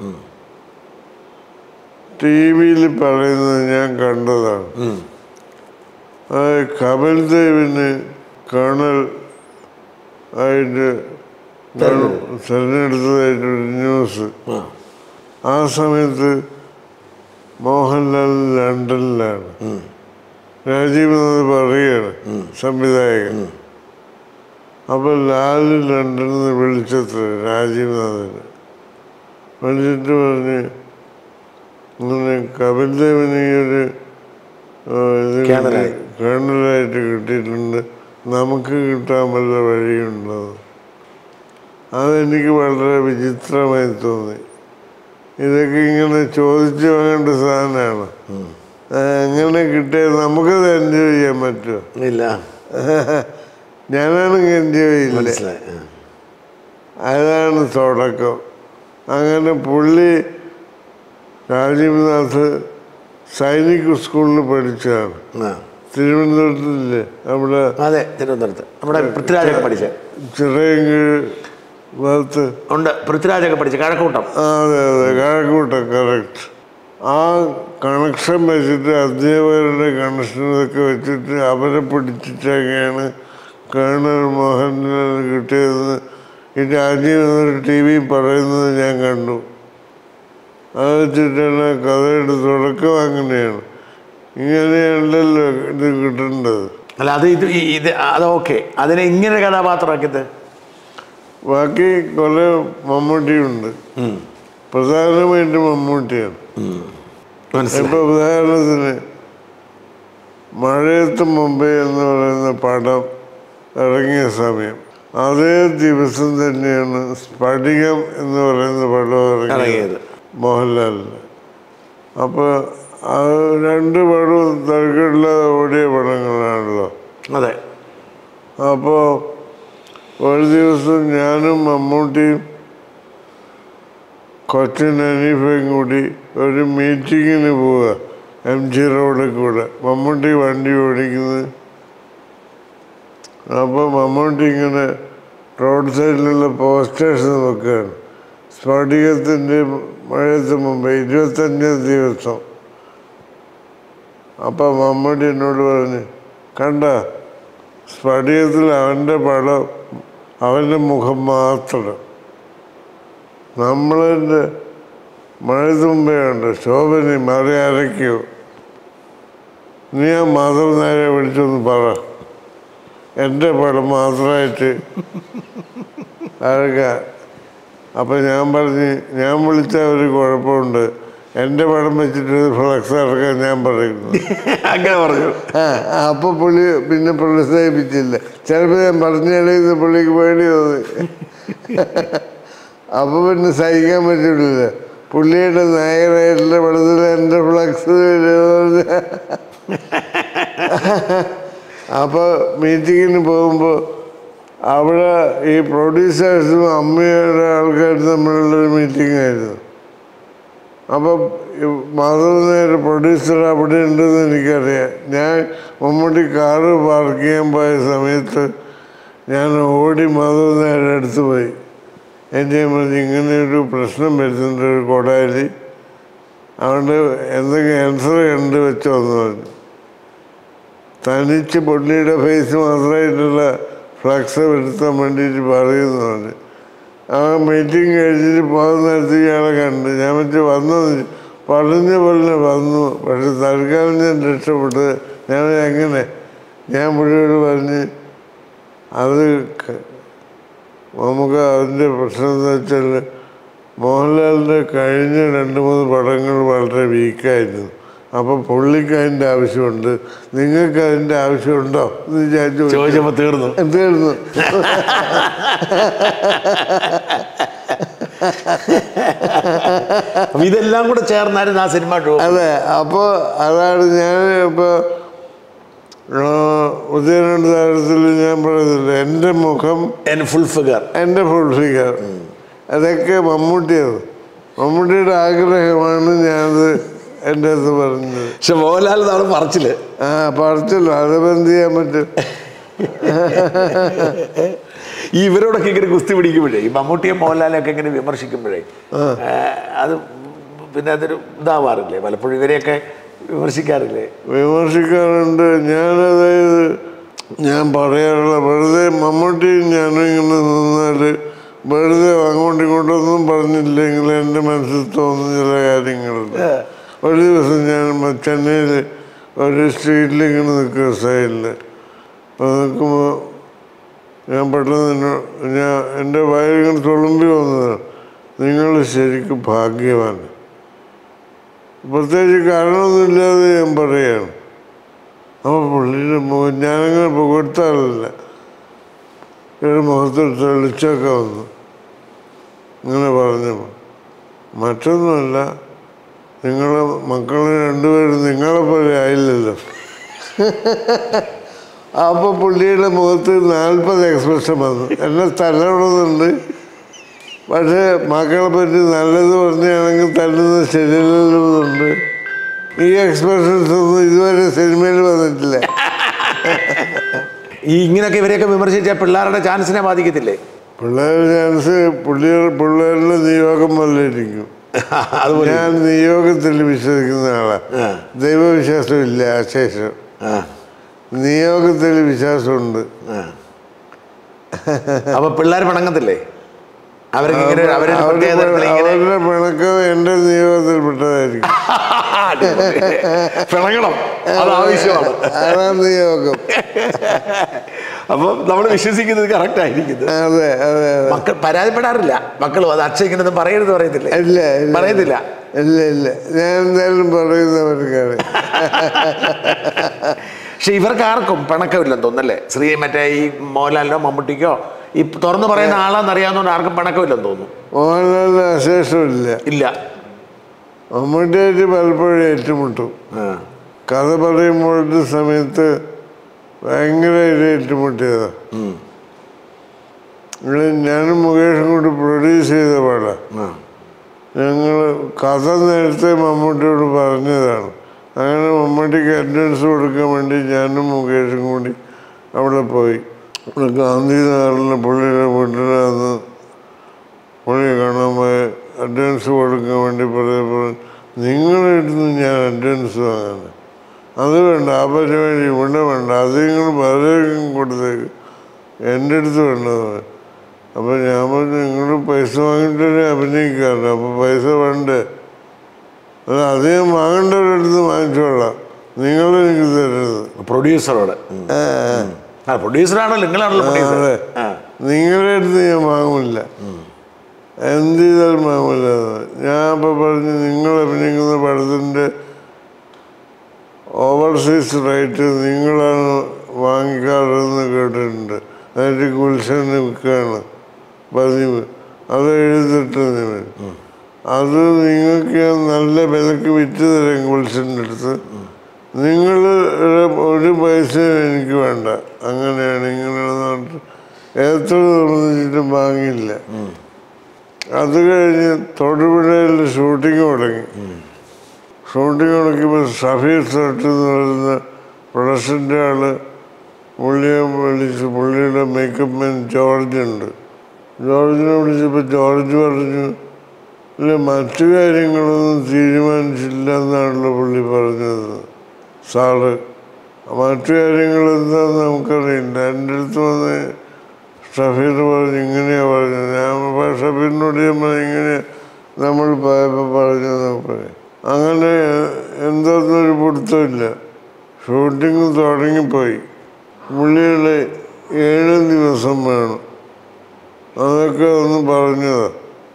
ടി വിയിൽ പറയുന്നത് ഞാൻ കണ്ടതാണ് അത് കപിൽ ദേവിന് കേണൽ ആയിട്ട് തിരഞ്ഞെടുത്തതായിട്ടൊരു ന്യൂസ് ആ. ആ സമയത്ത് മോഹൻലാൽ ലണ്ടനിലാണ് രാജീവ് നാഥ് പറയുകയാണ് സംവിധായകൻ അപ്പൊ ലാല് ലണ്ടനിൽ നിന്ന് വിളിച്ചത്ര രാജീവ് നാഥിന് വിളിച്ചിട്ട് പറഞ്ഞ് ഇങ്ങനെ കപിൽ ദേവിന് ഈ ഒരു ആ, ഇത് കേണലായി. കേണലായിട്ട് കിട്ടിയിട്ടുണ്ട് നമുക്ക് കിട്ടാൻ വല്ല വഴിയുണ്ടോ അതെനിക്ക് വളരെ വിചിത്രമായി തോന്നി ഇതൊക്കെ ഇങ്ങനെ ചോദിച്ചു വാങ്ങേണ്ട സാധനമാണ് അങ്ങനെ കിട്ടിയാൽ നമുക്കത് എൻജോയ് ചെയ്യാൻ പറ്റുമോ ഇല്ല ഞാനാണെങ്കിൽ എൻജോയ് ചെയ്യില്ല മനസ്സിലായി ആ. അതാണ് തുടക്കം അങ്ങനെ പുള്ളി രാജീവ് നാഥ് സൈനിക് സ്കൂളിൽ പഠിച്ചതാണ് ആ. തിരുവനന്തപുരത്തില്ലേ അവിടെ അതെ തിരുവനന്തപുരത്ത് നമ്മുടെ പൃഥ്വിരാജൊക്കെ പഠിച്ച ചിറയൻകീഴ് ഭാഗത്ത് ഉണ്ട് പൃഥ്വിരാജൊക്കെ പഠിച്ച കഴക്കൂട്ടം ആ അതെ അതെ കാഴക്കൂട്ടം കറക്റ്റ് ആ കണക്ഷൻ വെച്ചിട്ട് അധ്യാപകരുടെ കണക്ഷനൊക്കെ വെച്ചിട്ട് അവരെ പിടിച്ചിട്ടൊക്കെയാണ് കേണൽ മോഹൻലാൽ കിട്ടിയതെന്ന് ഈ രാജീവ് ടി വി പറയുന്നത് ഞാൻ കണ്ടു അത് വെച്ചിട്ടാണ് കഥയുടെ തുടക്കം അങ്ങനെയാണ് ഇങ്ങനെയല്ലല്ലോ ഇത് കിട്ടേണ്ടത് അല്ല അത് ഇത് ഈ- ഇത് അത് ഓക്കെ അതിനെ ഇങ്ങനെ കഥാപാത്രമാക്കിയത് ബാക്കി കുറെ മമ്മൂട്ടിയുണ്ട് പ്രധാനമായിട്ടും മമ്മൂട്ടിയാണ് മനസ്സിലായി ഇപ്പൊ ഉദാഹരണത്തിന് മഴയത്ത് മുമ്പേ എന്ന് പറയുന്ന പടം ഇറങ്ങിയ സമയം അതേ ദിവസം തന്നെയാണ് സ്ഫടികം എന്ന് പറയുന്ന പടം ഇറങ്ങിയത് ഇറങ്ങിയത്. മോഹൻലാലിന് അപ്പോൾ ആ രണ്ട് പടവും തിരക്കില്ലാതെ ഓടിയ പടങ്ങളാണല്ലോ അതെ അപ്പോൾ ഒരു ദിവസം ഞാനും മമ്മൂട്ടിയും കൊച്ചിൻ അനീഫയും കൂടി ഒരു മീറ്റിങ്ങിന് പോവുക എം ജി റോഡിൽ കൂടെ മമ്മൂട്ടി വണ്ടി ഓടിക്കുന്നത് അപ്പോൾ മമ്മൂട്ടി ഇങ്ങനെ റോഡ് സൈഡിലുള്ള പോസ്റ്റേഴ്സ് നോക്കുകയാണ് സ്ഫടികത്തിൻ്റെ മഴയത്ത് മുമ്പ് ഇരുപത്തഞ്ചാം ദിവസം അപ്പം മമ്മൂട്ടി എന്നോട് പറഞ്ഞ് കണ്ട സ്ഫടികത്തിൽ അവൻ്റെ പടം അവൻ്റെ മുഖം മാത്രം നമ്മളതിൻ്റെ മഴയ്ക്ക് മുമ്പേ ഉണ്ട് ശോഭനി മറി അരയ്ക്കോ നീ ആ മാധവ നേരെ വിളിച്ചൊന്ന് പറ എൻ്റെ പടം മാത്രമായിട്ട് അരക്കാൻ അപ്പം ഞാൻ പറഞ്ഞ് ഞാൻ വിളിച്ച ഒരു കുഴപ്പമുണ്ട് എൻ്റെ പടം വെച്ചിട്ട് ഫ്ലക്സ് ഇറക്കാൻ ഞാൻ പറയുന്നു അങ്ങനെ പറഞ്ഞു ആ അപ്പോൾ പുള്ളി പിന്നെ പ്രോത്സാഹിപ്പിച്ചില്ല ചിലപ്പോൾ ഞാൻ പറഞ്ഞത് പുള്ളിക്ക് പേടി തോന്നി അപ്പോൾ പിന്നെ സഹിക്കാൻ പറ്റില്ല പുള്ളിയുടെ നായകനായിട്ടുള്ള പടത്തിൽ എൻ്റെ ഫ്ലക്സ് അപ്പോൾ മീറ്റിങ്ങിന് പോകുമ്പോൾ അവിടെ ഈ പ്രൊഡ്യൂസേഴ്സും അമ്മയുടെ ആൾക്കാരും തമ്മിലുള്ളൊരു മീറ്റിംഗ് ആയിരുന്നു അപ്പം മാധവ് നേരെ പ്രൊഡ്യൂസർ അവിടെ ഉണ്ടെന്ന് എനിക്കറിയാം ഞാൻ മമ്മൂട്ടി കാറ് പാർക്ക് ചെയ്യാൻ പോയ സമയത്ത് ഞാൻ ഓടി മാധവ് നേരെ അടുത്ത് പോയി എൻ്റെ പറഞ്ഞ് ഇങ്ങനെ ഒരു പ്രശ്നം വരുന്നുണ്ട് ഒരു കൊടാലി അതുകൊണ്ട് എന്തെങ്കിലും ആൻസർ കണ്ട് വെച്ചോ എന്ന് പറഞ്ഞു തനിച്ച് പുള്ളിയുടെ ഫേസ് മാത്രമായിട്ടുള്ള ഫ്ലക്സ് വരുത്താൻ വേണ്ടിയിട്ട് പറയുന്നു പറഞ്ഞു ആ മീറ്റിംഗ് കഴിഞ്ഞിട്ട് പോകുന്ന നേരത്ത് ഇയാളെ കണ്ട് ഞാൻ വെച്ച് വന്നത് പറഞ്ഞ പോലെ വന്നു പക്ഷെ തൽക്കാലം ഞാൻ രക്ഷപ്പെട്ട് ഞാൻ എങ്ങനെ ഞാൻ പുള്ളിയോട് പറഞ്ഞ് അത് ക- നമുക്ക് അതിൻ്റെ പ്രശ്നം എന്ന് വെച്ചാൽ മോഹൻലാലിൻ്റെ കഴിഞ്ഞ രണ്ട് മൂന്ന് പടങ്ങൾ വളരെ വീക്കായിരുന്നു അപ്പോൾ പുള്ളിക്ക് അതിൻ്റെ ആവശ്യമുണ്ട് നിങ്ങൾക്ക് അതിൻ്റെ ആവശ്യമുണ്ടോ എന്ന് ഞാൻ ചോദിച്ചു ചോദിച്ചപ്പോ തീർന്നു തീർന്നു അപ്പൊ ഇതെല്ലാം കൂടെ ചേർന്നായിരുന്നു ആ സിനിമ ഷോ അതെ അപ്പോൾ അതാണ് ഞാൻ ഇപ്പോൾ ഉദയനണ്ട് താരത്തിൽ ഞാൻ പറയുന്നില്ല എൻ്റെ മുഖം എൻ ഫുൾ ഫിഗർ എൻ്റെ ഫുൾ ഫിഗർ അതൊക്കെ മമ്മൂട്ടിയത് മമ്മൂട്ടിയുടെ ആഗ്രഹമാണ് ഞാനത് എൻ്റെ അടുത്ത് പറഞ്ഞത് പക്ഷെ മോഹൻലാൽ നാളെ പറച്ചില് ആ പറിച്ചല്ലോ അതിപ്പോൾ എന്ത് ചെയ്യാൻ പറ്റും ഈ ഇവരോടൊക്കെ ഇങ്ങനെ കുസ്തി പിടിക്കുമ്പോഴേ ഈ മമ്മൂട്ടിയെ മോഹൻലാലെ ഒക്കെ ഇങ്ങനെ വിമർശിക്കുമ്പോഴേ ആ, അത് പിന്നെ അതൊരു ഇതാവാറില്ലേ പലപ്പോഴും ഇവരെയൊക്കെ വിമർശിക്കാറില്ലേ വിമർശിക്കാറുണ്ട് ഞാനതായത് ഞാൻ പറയാറുള്ള വെറുതെ മമ്മൂട്ടിയും ഞാനും ഇങ്ങനെ നിന്നാൽ വെറുതെ അങ്ങോട്ടും ഇങ്ങോട്ടൊന്നും പറഞ്ഞില്ലെങ്കിൽ എൻ്റെ മനസ്സിൽ തോന്നുന്ന ചില കാര്യങ്ങളുണ്ട് ഒരു ദിവസം ഞാൻ മ- ചെന്നൈയിൽ ഒരു സ്ട്രീറ്റിൽ ഇങ്ങനെ നിൽക്കുക സൈഡിൽ അപ്പോൾ നിൽക്കുമ്പോൾ ഞാൻ പെട്ടെന്ന് എന്നോ- ഞാൻ എൻ്റെ വയറിങ്ങനെ തുളുമ്പി വന്നതാണ് നിങ്ങൾ ശരിക്കും ഭാഗ്യവാൻ പ്രത്യേകിച്ച് കാരണമൊന്നുമില്ലാതെ ഞാൻ പറയുകയാണ് അപ്പോൾ പുള്ളിയുടെ മുഖം ഞാനങ്ങനെ പുകഴ്ത്താറില്ല ഒരു മുഖത്തിൽ തെളിച്ചൊക്കെ വന്നു ഇങ്ങനെ പറഞ്ഞപ്പോൾ മറ്റൊന്നുമല്ല നിങ്ങളെ മക്കൾ രണ്ടുപേരും നിങ്ങളെപ്പോലെ ആയില്ലല്ലോ അപ്പോൾ പുള്ളിയുടെ മുഖത്ത് നാൽപ്പത് എക്സ്പ്രഷൻ വന്നു എന്നെ തല്ലണമെന്നുണ്ട് പക്ഷേ മക്കളെ പറ്റി നല്ലത് പറഞ്ഞാണെങ്കിൽ തല്ലുന്നത് ശരിയല്ലുണ്ട് ഈ എക്സ്പ്രഷൻസ് ഒന്നും ഇതുവരെ സിനിമയിൽ വന്നിട്ടില്ല ഈ ഇങ്ങനെയൊക്കെ ഇവരെയൊക്കെ വിമർശിച്ചാൽ പിള്ളേരുടെ ചാൻസിനെ ബാധിക്കത്തില്ലേ പിള്ളേർ ചാൻസ് പുള്ളികൾ പിള്ളേരുടെ നിയോഗം പോലെയിരിക്കും അതുപോലെ ഞാൻ നിയോഗത്തിൽ വിശ്വസിക്കുന്ന ആളാണ് ആ. ദൈവവിശ്വാസമില്ല അശേഷം ആ, നിയോഗത്തിൽ വിശ്വാസമുണ്ട് ആ. അപ്പൊ പിള്ളേർ പിണങ്ങത്തില്ലേ അവർക്ക് ഇങ്ങനെ അവരുടെ അവരുടെ പ്രത്യേകത പിണ- ഇങ്ങനെ അവരുടെ പിണക്കം എൻ്റെ നിയോഗത്തിൽപ്പെട്ടതായിരിക്കും പിണങ്ങണം അത് ആവശ്യമാണ് അതാ നിയോഗം അപ്പം നമ്മൾ വിശ്വസിക്കുന്നത് കറക്റ്റ് ആയിരിക്കുന്നത് അതെ അതെ അതെ മക്കൾ പരാതിപ്പെടാറില്ല മക്കളും അത് അച്ഛൻ ഇങ്ങനൊന്നും പറയരുത് പറയത്തില്ലേ ഇല്ല ഇല്ല പറയത്തില്ല ഇല്ല ഇല്ല ഞാൻ എന്തായാലും പറയുന്നവർക്കാണ് പക്ഷെ ഇവർക്ക് ആർക്കും പിണക്കമില്ലെന്ന് തോന്നുന്നല്ലേ ശ്രീ മറ്റേ ഈ മോഹൻലാലിനോ മമ്മൂട്ടിക്കോ ഈ തുറന്നു പറയുന്ന ആളാന്ന് അറിയാവുന്നതുകൊണ്ട് ആർക്കും പിണക്കമില്ലെന്ന് തോന്നുന്നു മോഹൻലാലിന് അശേഷമില്ല ഇല്ല മമ്മൂട്ടിയായിട്ട് പലപ്പോഴും ഏറ്റുമുട്ടും ആ. കഥ പറയുമ്പോഴത്തെ സമയത്ത് ഭയങ്കരമായിട്ട് ഏറ്റുമുട്ടിയതാ ഉം. ഇവിടെ ഞാനും മുകേഷും കൂടി പ്രൊഡ്യൂസ് ചെയ്ത പാടാ ആ. ഞങ്ങൾ കഥ നേരത്തെ മമ്മൂട്ടിയോട് പറഞ്ഞതാണ് അങ്ങനെ മമ്മൂട്ടിക്ക് അഡ്വാൻസ് കൊടുക്കാൻ വേണ്ടി ഞാനും മുകേഷും കൂടി അവിടെ പോയി ഇവിടെ ഗാന്ധി നഗറിലെ പുള്ളിയുടെ വീട്ടിലന്ന് പുള്ളിയെ കാണാൻ പോയി അഡ്വാൻസ് കൊടുക്കാൻ വേണ്ടി പറഞ്ഞപ്പോൾ നിങ്ങളുടെ അടുത്ത് നിന്ന് ഞാൻ അഡ്വാൻസ് വാങ്ങാൻ അത് വേണ്ട ആ പരിപാടി ഇവിടെ വേണ്ട അത് നിങ്ങൾ പലർക്കും കൊടുത്തേക്ക് എൻ്റെ അടുത്ത് വേണ്ടത് അപ്പോൾ ഞാൻ പറഞ്ഞു നിങ്ങൾ പൈസ വാങ്ങിയിട്ടേ അഭിനയിക്കാറുണ്ട് അപ്പോൾ പൈസ വേണ്ടേ അത് അധികം വാങ്ങേണ്ടവരടുത്ത് വാങ്ങിച്ചോളാം നിങ്ങൾ എനിക്ക് തരരുത് പ്രൊഡ്യൂസറോട് ഉം. ആ, ആ പ്രൊഡ്യൂസറാണല്ലോ നിങ്ങളാണല്ലോ പ്രൊഡ്യൂസർ അതെ. ആ. നിങ്ങളുടെ അടുത്ത് ഞാൻ വാങ്ങില്ല എന്ത് ചെയ്താലും വാങ്ങില്ല ഞാൻ അപ്പോൾ പറഞ്ഞു നിങ്ങൾ അഭിനയിക്കുന്ന പടത്തിൻ്റെ ഓവർസീസ് റേറ്റ് നിങ്ങളാണ് വാങ്ങിക്കാറെന്ന് കേട്ടിട്ടുണ്ട് അതിൻ്റെ ഗുൽഷന് വിൽക്കുകയാണ് പതിവ് അത് എഴുതിട്ട് നിങ്ങൾ അത് നിങ്ങൾക്ക് ഞാൻ നല്ല വിലക്ക് വിറ്റ് തരാം ഗുൽഷൻ്റെ അടുത്ത് നിങ്ങൾ ഒരു പൈസ എനിക്ക് വേണ്ട അങ്ങനെയാണ് ഇങ്ങനെയാണെന്ന് പറഞ്ഞിട്ട് എത്ര നിർബന്ധിച്ചിട്ടും വാങ്ങിയില്ല അത് കഴിഞ്ഞ് തൊടുപുഴയിൽ ഷൂട്ടിംഗ് തുടങ്ങി ഷൂട്ടിംഗ് തുടങ്ങിയപ്പോൾ ഷഫീർ സെട്ട് എന്ന് പറയുന്ന പ്രൊഡക്ഷൻ്റെ ആള് പുള്ളിയെ വിളിച്ച് പുള്ളിയുടെ മേക്കപ്പ് മാൻ ജോർജ് ഉണ്ട് ജോർജിനെ വിളിച്ചപ്പോൾ ജോർജ് പറഞ്ഞു ഇല്ല മറ്റു കാര്യങ്ങളൊന്നും തീരുമാനിച്ചില്ല എന്നാണല്ലോ പുള്ളി പറഞ്ഞത് സാറ് മറ്റു കാര്യങ്ങൾ എന്താണെന്ന് നമുക്കറിയില്ല എൻ്റെ അടുത്ത് വന്ന് ഷഫീർ പറഞ്ഞു ഇങ്ങനെയാണ് പറഞ്ഞത് ഞാൻ അപ്പോൾ ഷഫീറിനോട് ഞാൻ പറഞ്ഞു ഇങ്ങനെ നമ്മൾ പോയപ്പോൾ പറഞ്ഞതെന്നൊക്കെ പറയും അങ്ങനെ എന്താന്നൊരു പിടുത്തമില്ല ഷൂട്ടിങ് തുടങ്ങിപ്പോയി പുള്ളിയുടെ ഏഴ് ദിവസം വേണം അതൊക്കെ ഒന്ന് പറഞ്ഞതാ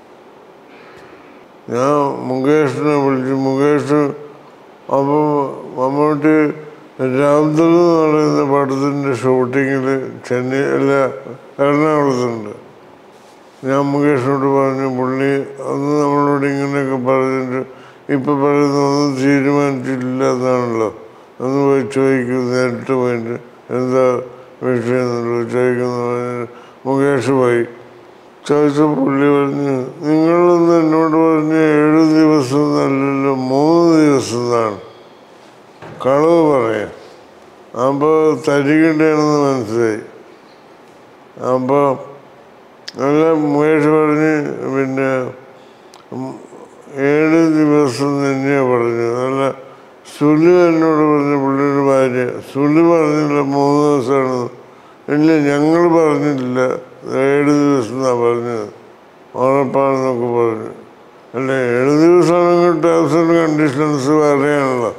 ഞാൻ മുകേഷിനെ വിളിച്ചു മുകേഷ് അപ്പോൾ മമ്മൂട്ടി രാംദൽ എന്ന് പറയുന്ന പടത്തിൻ്റെ ഷൂട്ടിങ്ങിൽ ചെന്നൈ അല്ല എറണാകുളത്തുണ്ട് ഞാൻ മുകേഷിനോട് പറഞ്ഞു പുള്ളി അന്ന് നമ്മളോട് ഇങ്ങനെയൊക്കെ പറഞ്ഞിട്ട് ഇപ്പം പറയുന്നൊന്നും തീരുമാനിച്ചില്ല എന്നാണല്ലോ ഒന്ന് പോയി ചോദിക്കും നേരിട്ട് പോയിട്ട് എന്താ വിഷയം എന്നുള്ളത് ചോദിക്കുന്നു പറഞ്ഞ് മുകേഷ് പോയി ചോദിച്ച പുള്ളി പറഞ്ഞു നിങ്ങളൊന്ന് എന്നോട് പറഞ്ഞ് ഏഴ് ദിവസം നല്ലല്ലോ മൂന്ന് ദിവസം എന്നാണ് കളവ് പറയാം അപ്പോൾ തരികിട്ടാണെന്ന് മനസ്സിലായി അപ്പോൾ നല്ല മുകേഷ് പറഞ്ഞ് പിന്നെ ഉം, ഏഴ് ദിവസം തന്നെയാണ് പറഞ്ഞത് നല്ല സുലു എന്നോട് പറഞ്ഞു പുള്ളിയുടെ ഭാര്യ സുലു പറഞ്ഞില്ല മൂന്ന് ദിവസമാണ് ഇല്ല ഞങ്ങൾ പറഞ്ഞില്ല ഏഴ് ദിവസം എന്നാണ് പറഞ്ഞത് ഉറപ്പാണെന്നൊക്കെ പറഞ്ഞു അല്ല ഏഴ് ദിവസമാണെങ്കിൽ ടേംസ് ആൻഡ് കണ്ടീഷൻസ് വേറെയാണല്ലോ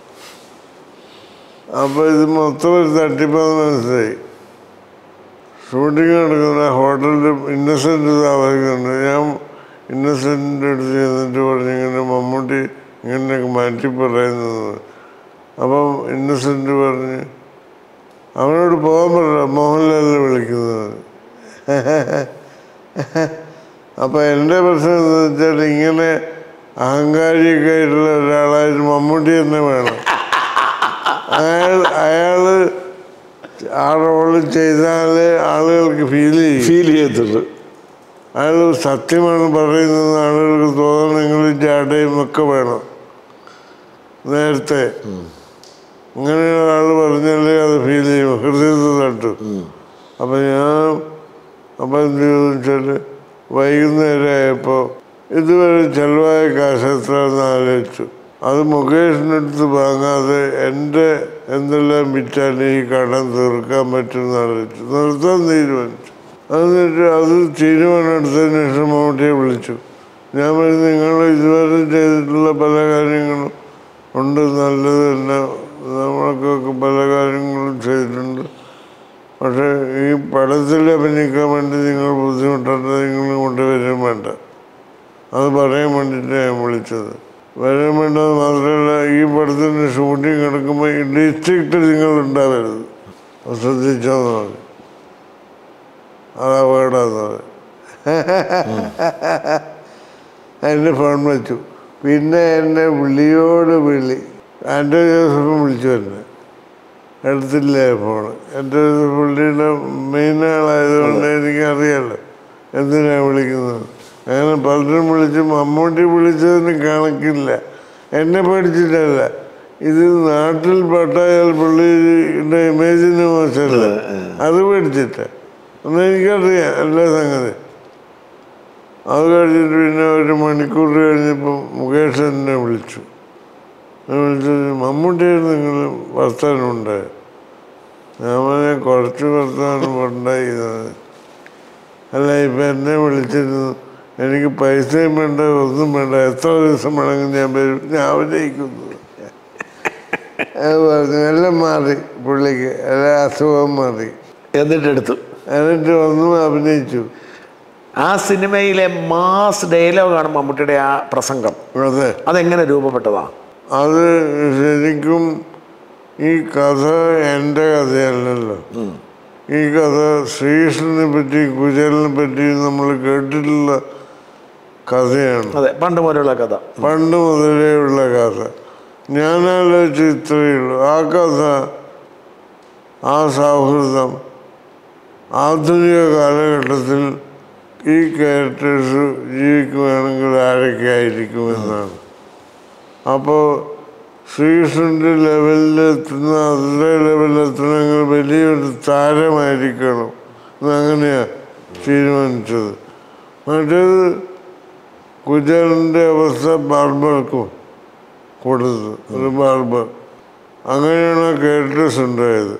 അപ്പോൾ ഇത് മൊത്തം ഒരു തട്ടിപ്പാന്ന് മനസ്സിലായി ഷൂട്ടിങ് നടക്കുന്ന ഹോട്ടലിൽ ഇന്നസെൻ്റ് താമസിക്കുന്നുണ്ട് ഞാൻ ഇന്നസെൻറ്റിൻ്റെ അടുത്ത് ചെന്നിട്ട് പറഞ്ഞു ഇങ്ങനെ മമ്മൂട്ടി ഇങ്ങനെയൊക്കെ മാറ്റി പറയുന്നത് അപ്പം ഇന്നസെൻ്റ് പറഞ്ഞ് അവനോട് പോകാൻ പറയല മോഹൻലാലിനെ വിളിക്കുന്നത് അപ്പം എൻ്റെ പ്രശ്നം എന്ന് വെച്ചാൽ ഇങ്ങനെ അഹങ്കാരിയൊക്കെ ആയിട്ടുള്ള ഒരാളായിട്ട് മമ്മൂട്ടി തന്നെ വേണം അയാൾ അയാൾ ആ റോള് ചെയ്താലേ ആളുകൾക്ക് ഫീൽ ചെയ്യും ഫീൽ ചെയ്യത്തുള്ളൂ അയാൾ സത്യമാണ് പറയുന്നത് ആളുകൾക്ക് തോന്നണമെങ്കിൽ ജാടയും ഒക്കെ വേണം നേരത്തെ ഇങ്ങനെ ആൾ പറഞ്ഞാലേ അത് ഫീൽ ചെയ്യും ഹൃദയത്തിൽ തട്ടും അപ്പം ഞാൻ അപ്പം എന്ത് ചെയ്തു വെച്ചാൽ വൈകുന്നേരമായപ്പോൾ ഇതുവരെ ചെലവായ കാശ് എത്ര എന്ന് ആലോചിച്ചു അത് മുകേഷിൻ്റെ അടുത്ത് വാങ്ങാതെ എൻ്റെ എന്തെല്ലാം വിറ്റാൽ ഈ കടം തീർക്കാൻ പറ്റുമെന്ന് ആലോചിച്ചു നിർത്താൻ തീരുമാനിച്ചു എന്നിട്ട് അത് തീരുമാനം എടുത്തതിന് ശേഷം മമ്മൂട്ടിയെ വിളിച്ചു ഞാൻ പറഞ്ഞു നിങ്ങൾ ഇതുവരെ ചെയ്തിട്ടുള്ള പല കാര്യങ്ങളും ഉണ്ട് നല്ലത് തന്നെ നമ്മൾക്കൊക്കെ പല കാര്യങ്ങളും ചെയ്തിട്ടുണ്ട് പക്ഷേ ഈ പടത്തിൽ അഭിനയിക്കാൻ വേണ്ടി നിങ്ങൾ ബുദ്ധിമുട്ടേണ്ട നിങ്ങൾ കൊണ്ട് വരാൻ വേണ്ട അത് പറയാൻ വേണ്ടിയിട്ട് ഞാൻ വിളിച്ചത് വരാൻ വേണ്ടത് മാത്രമല്ല ഈ പടത്തിൻ്റെ ഷൂട്ടിംഗ് കിടക്കുമ്പോൾ ഈ ഡിസ്ട്രിക്റ്റ് നിങ്ങൾ ഉണ്ടാവരുത് അത് ശ്രദ്ധിച്ചോന്ന് പറഞ്ഞു അത് അപകടമെന്ന് പറഞ്ഞു എന്നെ ഫോൺ വെച്ചു പിന്നെ എന്നെ വിളിയോട് വിളി എൻ്റെ ജോസഫും വിളിച്ചു എന്നെ എടുത്തില്ല ഫോണ് എൻ്റെ പുള്ളിയുടെ മെയിൻ ആളായതുകൊണ്ട് എനിക്കറിയാലോ എന്തിനാണ് വിളിക്കുന്നത് അങ്ങനെ പലരും വിളിച്ച് മമ്മൂട്ടി വിളിച്ചതിന് കണക്കില്ല എന്നെ പേടിച്ചിട്ടല്ല ഇത് നാട്ടിൽ പെട്ടായാൽ പുള്ളിയുടെ ഇമേജിന് മോശമല്ല അത് പേടിച്ചിട്ട് എന്ന് എനിക്കറിയാം എല്ലാ സംഗതി അത് കഴിഞ്ഞിട്ട് പിന്നെ ഒരു മണിക്കൂർ കഴിഞ്ഞപ്പോൾ മുകേഷ് എന്നെ വിളിച്ചു എന്നെ വിളിച്ചത് മമ്മൂട്ടിയായിരുന്നു നിങ്ങൾ വർത്താനം ഉണ്ടായി ഞാൻ പറഞ്ഞ കുറച്ച് വർത്താനം ഉണ്ടായി എന്നാണ്. അല്ല ഇപ്പം എന്നെ വിളിച്ചിരുന്നു എനിക്ക് പൈസയും വേണ്ട ഒന്നും വേണ്ട എത്ര ദിവസം വേണമെങ്കിൽ ഞാൻ വരും ഞാൻ അഭിനയിക്കുന്നു അത് പറഞ്ഞു എല്ലാം മാറി പുള്ളിക്ക് എല്ലാ അസുഖം മാറി എന്നിട്ട് എടുത്തു എന്നിട്ട് വന്നു അഭിനയിച്ചു ആ സിനിമയിലെ മാസ് ഡയലോഗാണ് മമ്മൂട്ടിയുടെ ആ പ്രസംഗം അതെ അതെങ്ങനെ രൂപപ്പെട്ടതാ അത് ശരിക്കും ഈ കഥ എൻ്റെ കഥയല്ലല്ലോ ഈ കഥ ശ്രീകൃഷ്ണനെ പറ്റി കുചേലിനെ പറ്റി നമ്മൾ കേട്ടിട്ടുള്ള കഥയാണ് അതെ പണ്ട് മുതലുള്ള കഥ പണ്ട് മുതലേ ഉള്ള കഥ ഞാൻ ആലോചിച്ച് ഇത്രയേ ഉള്ളൂ ആ കഥ ആ സൗഹൃദം ആധുനിക കാലഘട്ടത്തിൽ ഈ ക്യാരക്ടേഴ്സ് ജീവിക്കുകയാണെങ്കിൽ ആരൊക്കെ ആയിരിക്കുമെന്നാണ് അപ്പോൾ ശ്രീകൃഷ്ണൻ്റെ ലെവലിലെത്തുന്ന അതേ ലെവലിലെത്തണമെങ്കിൽ വലിയൊരു താരമായിരിക്കണം എന്നങ്ങനെയാണ് തീരുമാനിച്ചത് മറ്റേത് കുചേലൻ്റെ അവസ്ഥ ബാർബർക്കും കൊടുത്തത് ഒരു ബാർബർ അങ്ങനെയാണ് ക്യാരക്ടേഴ്സ് ഉണ്ടായത്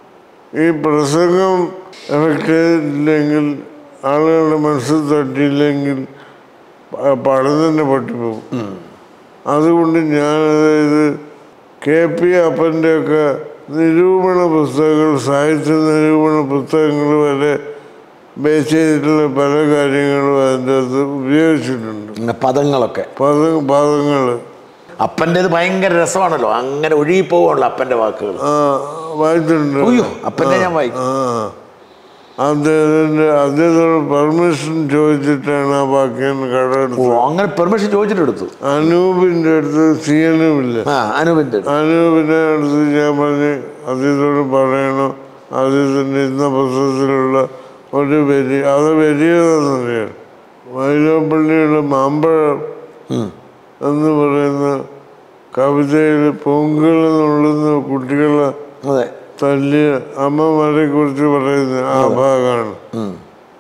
ഈ പ്രസംഗം എഫക്റ്റ് ചെയ്തിട്ടില്ലെങ്കിൽ ആളുകളുടെ മനസ്സിൽ തട്ടിയില്ലെങ്കിൽ പ- പടം തന്നെ പൊട്ടിപ്പോകും അതുകൊണ്ട് ഞാൻ അതായത് കെ പി അപ്പൻ്റെയൊക്കെ നിരൂപണ പുസ്തകങ്ങൾ സാഹിത്യ നിരൂപണ പുസ്തകങ്ങൾ വരെ ബേസ് ചെയ്തിട്ടുള്ള പല കാര്യങ്ങളും അതിൻ്റെ അകത്ത് ഉപയോഗിച്ചിട്ടുണ്ട് ഇങ്ങനെ പദങ്ങളൊക്കെ പദ പദങ്ങൾ അപ്പൻ്റെത് ഭയങ്കര രസമാണല്ലോ അങ്ങനെ ഒഴുകി പോവുള്ളൂ അപ്പൻ്റെ വാക്കുകൾ ആ വായിച്ചിട്ടുണ്ട് അയ്യോ അപ്പൻ്റെ ഞാൻ വായിക്കും ആ അദ്ദേഹത്തിൻ്റെ അദ്ദേഹത്തോട് പെർമിഷൻ ചോദിച്ചിട്ടാണ് ആ വാക്യം ഓ കടമെടുത്തത് അങ്ങനെ പെർമിഷൻ ചോദിച്ചിട്ട് എടുത്തു അനൂപിൻ്റെ അടുത്ത് സി അനൂപില്ല ആ അനുവിൻ്റെ അടുത്ത്. അനൂപിനെ അടുത്ത് ഞാൻ പറഞ്ഞ് അദ്ദേഹത്തോട് പറയണം അദ്ദേഹത്തിൻ്റെ ഇന്ന പുസ്തകത്തിലുള്ള ഒരു വരി അത് വരിയതെന്നറിയാം വൈലോപ്പള്ളിയുടെ മാമ്പഴം ഉം. എന്ന് പറയുന്ന കവിതയിൽ പൊങ്കിൾ നുള്ളുന്ന കുട്ടികളെ അതെ തല്ലിയ അമ്മമാരെ കുറിച്ച് പറയുന്ന ആ ഭാഗമാണ് ഉം.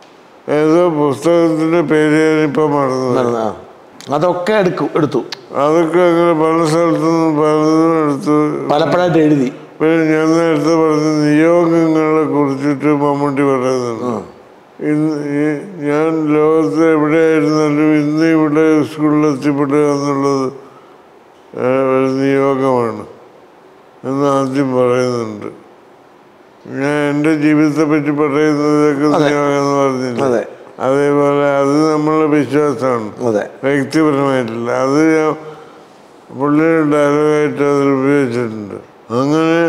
ഏതോ പുസ്തകത്തിന്റെ പേര് ഞാനിപ്പോൾ മറന്നു നടന്ന- ആ. അതൊക്കെ എടുക്കും എടുത്തു അതൊക്കെ അങ്ങനെ പല സ്ഥലത്തുനിന്നും പലതും എടുത്ത് പലപ്പോഴായിട്ട് എഴുതി പിന്നെ ഞാൻ നേരത്തെ പറഞ്ഞ നിയോഗങ്ങളെ കുറിച്ചിട്ട് മമ്മൂട്ടി പറയുന്നുണ്ട് ഇന്ന് ഈ ഞാൻ ലോകത്ത് എവിടെയായിരുന്നാലും ഇന്ന് ഇവിടെ സ്കൂളിൽ എത്തിപ്പെടുക എന്നുള്ളത് ഏഹ്, ഒരു നിയോഗമാണ് എന്ന് ആദ്യം പറയുന്നുണ്ട് ഞാൻ എൻ്റെ ജീവിതത്തെ പറ്റി പറയുന്നതൊക്കെ നിയോഗം എന്ന് പറഞ്ഞില്ല അതെ. അതേപോലെ അത് നമ്മളെ വിശ്വാസമാണ് അതെ വ്യക്തിപരമായിട്ടില്ല അത് ഞാൻ പുള്ളിയുടെ ഡയലോഗായിട്ട് അതിൽ ഉപയോഗിച്ചിട്ടുണ്ട് അങ്ങനെ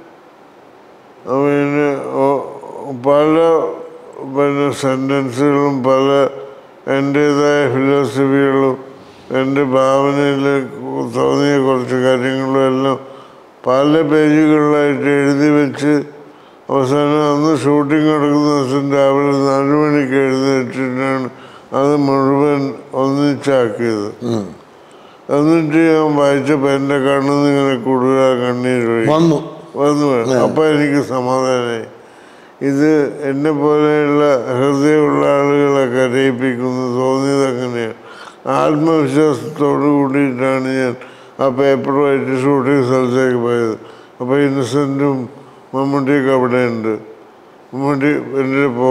പിന്നെ ഓ- പല പിന്നെ സെൻറ്റൻസുകളും പല എൻ്റേതായ ഫിലോസഫികളും എൻ്റെ ഭാവനയിൽ തോന്നിയ കുറച്ച് കാര്യങ്ങളും എല്ലാം പല പേജുകളിലായിട്ട് എഴുതി വെച്ച് അവസാനം അന്ന് ഷൂട്ടിംഗ് നടക്കുന്ന ദിവസം രാവിലെ നാല് മണിക്ക് എഴുന്നേറ്റിട്ടാണ് അത് മുഴുവൻ ഒന്നിച്ചാക്കിയത് ഉം. എന്നിട്ട് ഞാൻ വായിച്ചപ്പോൾ എൻ്റെ കണ്ണിൽ നിന്ന് ഇങ്ങനെ കൂടുതൽ കണ്ണീര് ഒഴുകി. വന്നു വന്നു അപ്പം എനിക്ക് സമാധാനമായി ഇത് എന്നെ പോലെയുള്ള ഹൃദയമുള്ള ആളുകളെ കരയിപ്പിക്കുന്നു തോന്നിയത് അങ്ങനെയാണ് ആത്മവിശ്വാസത്തോടു കൂടിയിട്ടാണ് ഞാൻ ആ പേപ്പറുമായിട്ട് ഷൂട്ടിംഗ് സ്ഥലത്തേക്ക് പോയത് അപ്പോൾ ഇന്നസെൻറ്റും മമ്മൂട്ടിയൊക്കെ അവിടെ ഉണ്ട് മമ്മൂട്ടി എൻ്റെ പോ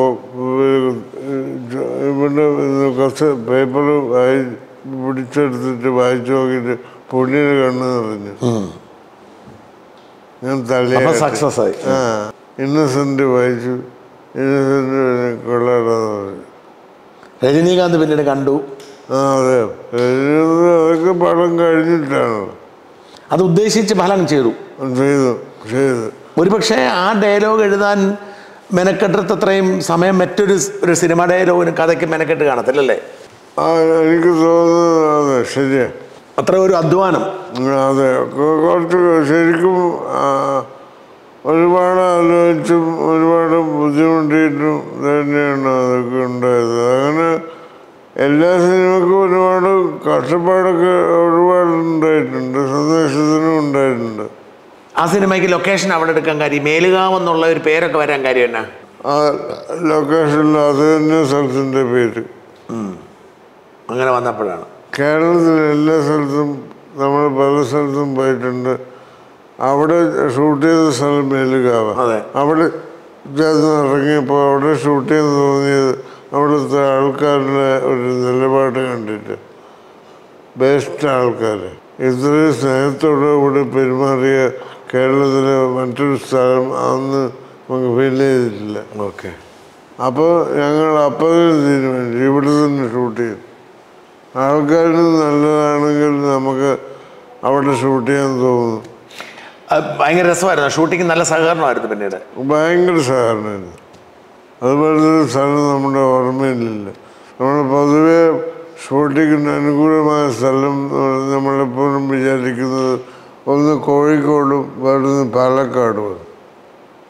ഇവിടെ കുറച്ച് പേപ്പർ വായി പിടിച്ചെടുത്തിട്ട് വായിച്ചു നോക്കിയിട്ട് പുണ്യന് കണ്ണ് നിറഞ്ഞു ഉം. ഞാൻ അപ്പൊ തലയാട്ടി സക്സസ് ആയി ആ ഇന്നസെന്റ് വായിച്ചു ഇന്നസെന്റ് കൊള്ളാടാന്ന് പറഞ്ഞു രജനീകാന്ത് പിന്നീട് കണ്ടു ആ അതെ എഴുതുന്നത് അതൊക്കെ പടം കഴിഞ്ഞിട്ടാണ് അത് ഉദ്ദേശിച്ച് ഫലം ചെയ്തു ചെയ്തു ചെയ്തു ഒരുപക്ഷെ ആ ഡയലോഗ് എഴുതാൻ മെനക്കെട്ടത്രയും സമയം മറ്റൊരു സ്- ഒരു സിനിമ ഡയലോഗിന് കഥയ്ക്ക് മെനക്കെട്ട് കാണത്തില്ലല്ലേ ആ എനിക്ക് തോന്നുന്നത് അതെ ശരിയാ അത്ര ഒരു അധ്വാനം അതെ കൊ- കുറച്ച് ശരിക്കും ആ, ഒരുപാട് ആലോചിച്ചും ഒരുപാട് ബുദ്ധിമുട്ടിയിട്ടും തന്നെയാണ് അതൊക്കെ ഉണ്ടായത് അങ്ങനെ എല്ലാ സിനിമക്കും ഒരുപാട് കഷ്ടപ്പാടൊക്കെ ഒരുപാട് ഉണ്ടായിട്ടുണ്ട് സന്ദേശത്തിനും ഉണ്ടായിട്ടുണ്ട് ആ സിനിമയ്ക്ക് ലൊക്കേഷൻ അവിടെ എടുക്കാൻ കാര്യം മേലുകാവ് എന്നുള്ള ഒരു പേരൊക്കെ വരാൻ കാര്യം എന്നാ ആ ലൊക്കേഷനിൽ അത് തന്നെ സ്ഥലത്തിൻ്റെ പേര് അങ്ങനെ വന്നപ്പോഴാണ് കേരളത്തിലെ എല്ലാ സ്ഥലത്തും നമ്മൾ പല സ്ഥലത്തും പോയിട്ടുണ്ട് അവിടെ ഷൂട്ട് ചെയ്ത സ്ഥലം മേലുകാവ അതെ. അവിടെ ചെന്ന് ഇറങ്ങിയപ്പോൾ അവിടെ ഷൂട്ട് ചെയ്ത് തോന്നിയത് അവിടുത്തെ ആൾക്കാരുടെ ഒരു നിലപാട് കണ്ടിട്ട് ബെസ്റ്റ് ആൾക്കാർ ഇത്രയും സ്നേഹത്തോടു കൂടി പെരുമാറിയ കേരളത്തിലെ മറ്റൊരു സ്ഥലം അന്ന് നമുക്ക് ഫീൽ ചെയ്തിട്ടില്ല ഓക്കെ അപ്പോൾ ഞങ്ങൾ അപ്പോഴും തീരുമാനിച്ചു ഇവിടെ തന്നെ ഷൂട്ട് ചെയ്യും ആൾക്കാരിന് നല്ലതാണെങ്കിൽ നമുക്ക് അവിടെ ഷൂട്ട് ചെയ്യാൻ തോന്നുന്നു ഭയങ്കര രസമായിരുന്നു ഷൂട്ടിങ് നല്ല സഹകരണമായിരുന്നു പിന്നീട് ഭയങ്കര സഹകരണമായിരുന്നു അതുപോലത്തെ ഒരു സ്ഥലം നമ്മുടെ ഓർമ്മയിലില്ല നമ്മൾ പൊതുവെ ഷൂട്ടിങ്ങിന് അനുകൂലമായ സ്ഥലം എന്ന് പറഞ്ഞാൽ നമ്മളെപ്പോഴും വിചാരിക്കുന്നത് ഒന്ന് കോഴിക്കോടും വേറൊന്ന് പാലക്കാടുമാണ്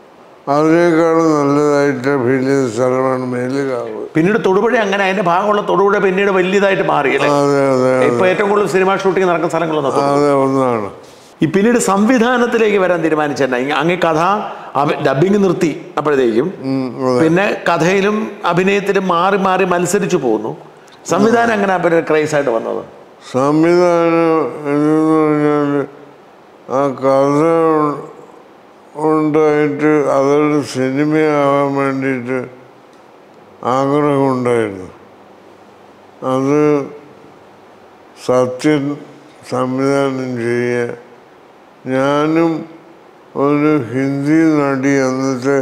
അതിനേക്കാളും നല്ലതായിട്ട് ഫീൽ ചെയ്ത സ്ഥലമാണ് മേലുകാവ് പിന്നീട് തൊടുപുഴ അങ്ങനെ അതിന്റെ ഭാഗമുള്ള തൊടുപുഴ പിന്നീട് വലിയതായിട്ട് മാറി അല്ലേ അതെ അതെ ഇപ്പൊ ഏറ്റവും കൂടുതൽ സിനിമ ഷൂട്ടിംഗ് നടക്കുന്ന സ്ഥലങ്ങളൊന്നും അതെ ഒന്നാണ് ഈ പിന്നീട് സംവിധാനത്തിലേക്ക് വരാൻ തീരുമാനിച്ചെന്നെ അങ്ങ് കഥ ഡബിങ് നിർത്തി അപ്പോഴത്തേക്കും ഉം, അതെ. പിന്നെ കഥയിലും അഭിനയത്തിലും മാറി മാറി മത്സരിച്ചു പോകുന്നു സംവിധാനം എങ്ങനെ പിന്നെ ക്രൈസ് ആയിട്ട് വന്നത് സംവിധാനം എന്ന് പറഞ്ഞാൽ ആ കഥ ഉണ്ടായിട്ട് അതൊരു സിനിമയാവാൻ വേണ്ടിയിട്ട് ആഗ്രഹമുണ്ടായിരുന്നു അത് സത്യൻ സംവിധാനം ചെയ്യുക ഞാനും ഒരു ഹിന്ദി നടി അന്നത്തെ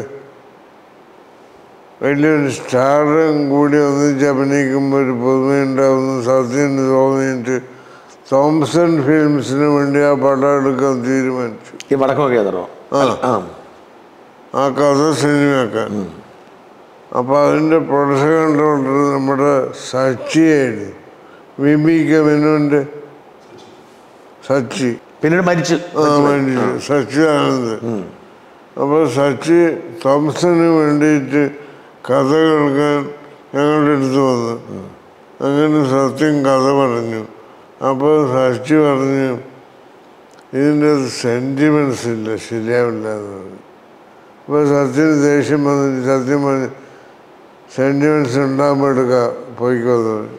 വലിയൊരു സ്റ്റാറും കൂടി ഒന്നിച്ച് അഭിനയിക്കുമ്പോൾ ഒരു പുതുമയുണ്ടാവുന്ന സത്യന് തോന്നിയിട്ട് തോംസൺ ഫിലിംസിന് വേണ്ടി ആ പടം എടുക്കാൻ തീരുമാനിച്ചു ഈ വടക്കമൊക്കെ അതറോ ആ. ആ ആ കഥ സിനിമയാക്കാൻ അപ്പോൾ അതിൻ്റെ പ്രൊഡക്ഷൻ കൺട്രോളർ നമ്മുടെ സച്ചിയായിരുന്നു വി ബി കെ മെനുവിൻ്റെ സച്ചി പിന്നീട് മരിച്ചു ആ വേണ്ടി സച്ചിദാനന്ദ് അപ്പോൾ സച്ചി തോമസിന് വേണ്ടിയിട്ട് കഥ കേൾക്കാൻ ഞങ്ങളുടെ അടുത്ത് വന്നു അങ്ങനെ സത്യം കഥ പറഞ്ഞു അപ്പോൾ സച്ചി പറഞ്ഞു ഇതിൻ്റെ സെൻറ്റിമെൻറ്റ്സ് ഇല്ല ശരിയാവില്ല എന്ന് പറഞ്ഞു അപ്പോൾ സത്യന് ദേഷ്യം വന്നിട്ട് സത്യം പറഞ്ഞു സെൻറ്റിമെൻറ്റ്സ് ഉണ്ടാകുമ്പോൾ എടുക്കാം പോയിക്കോ എന്ന് പറഞ്ഞു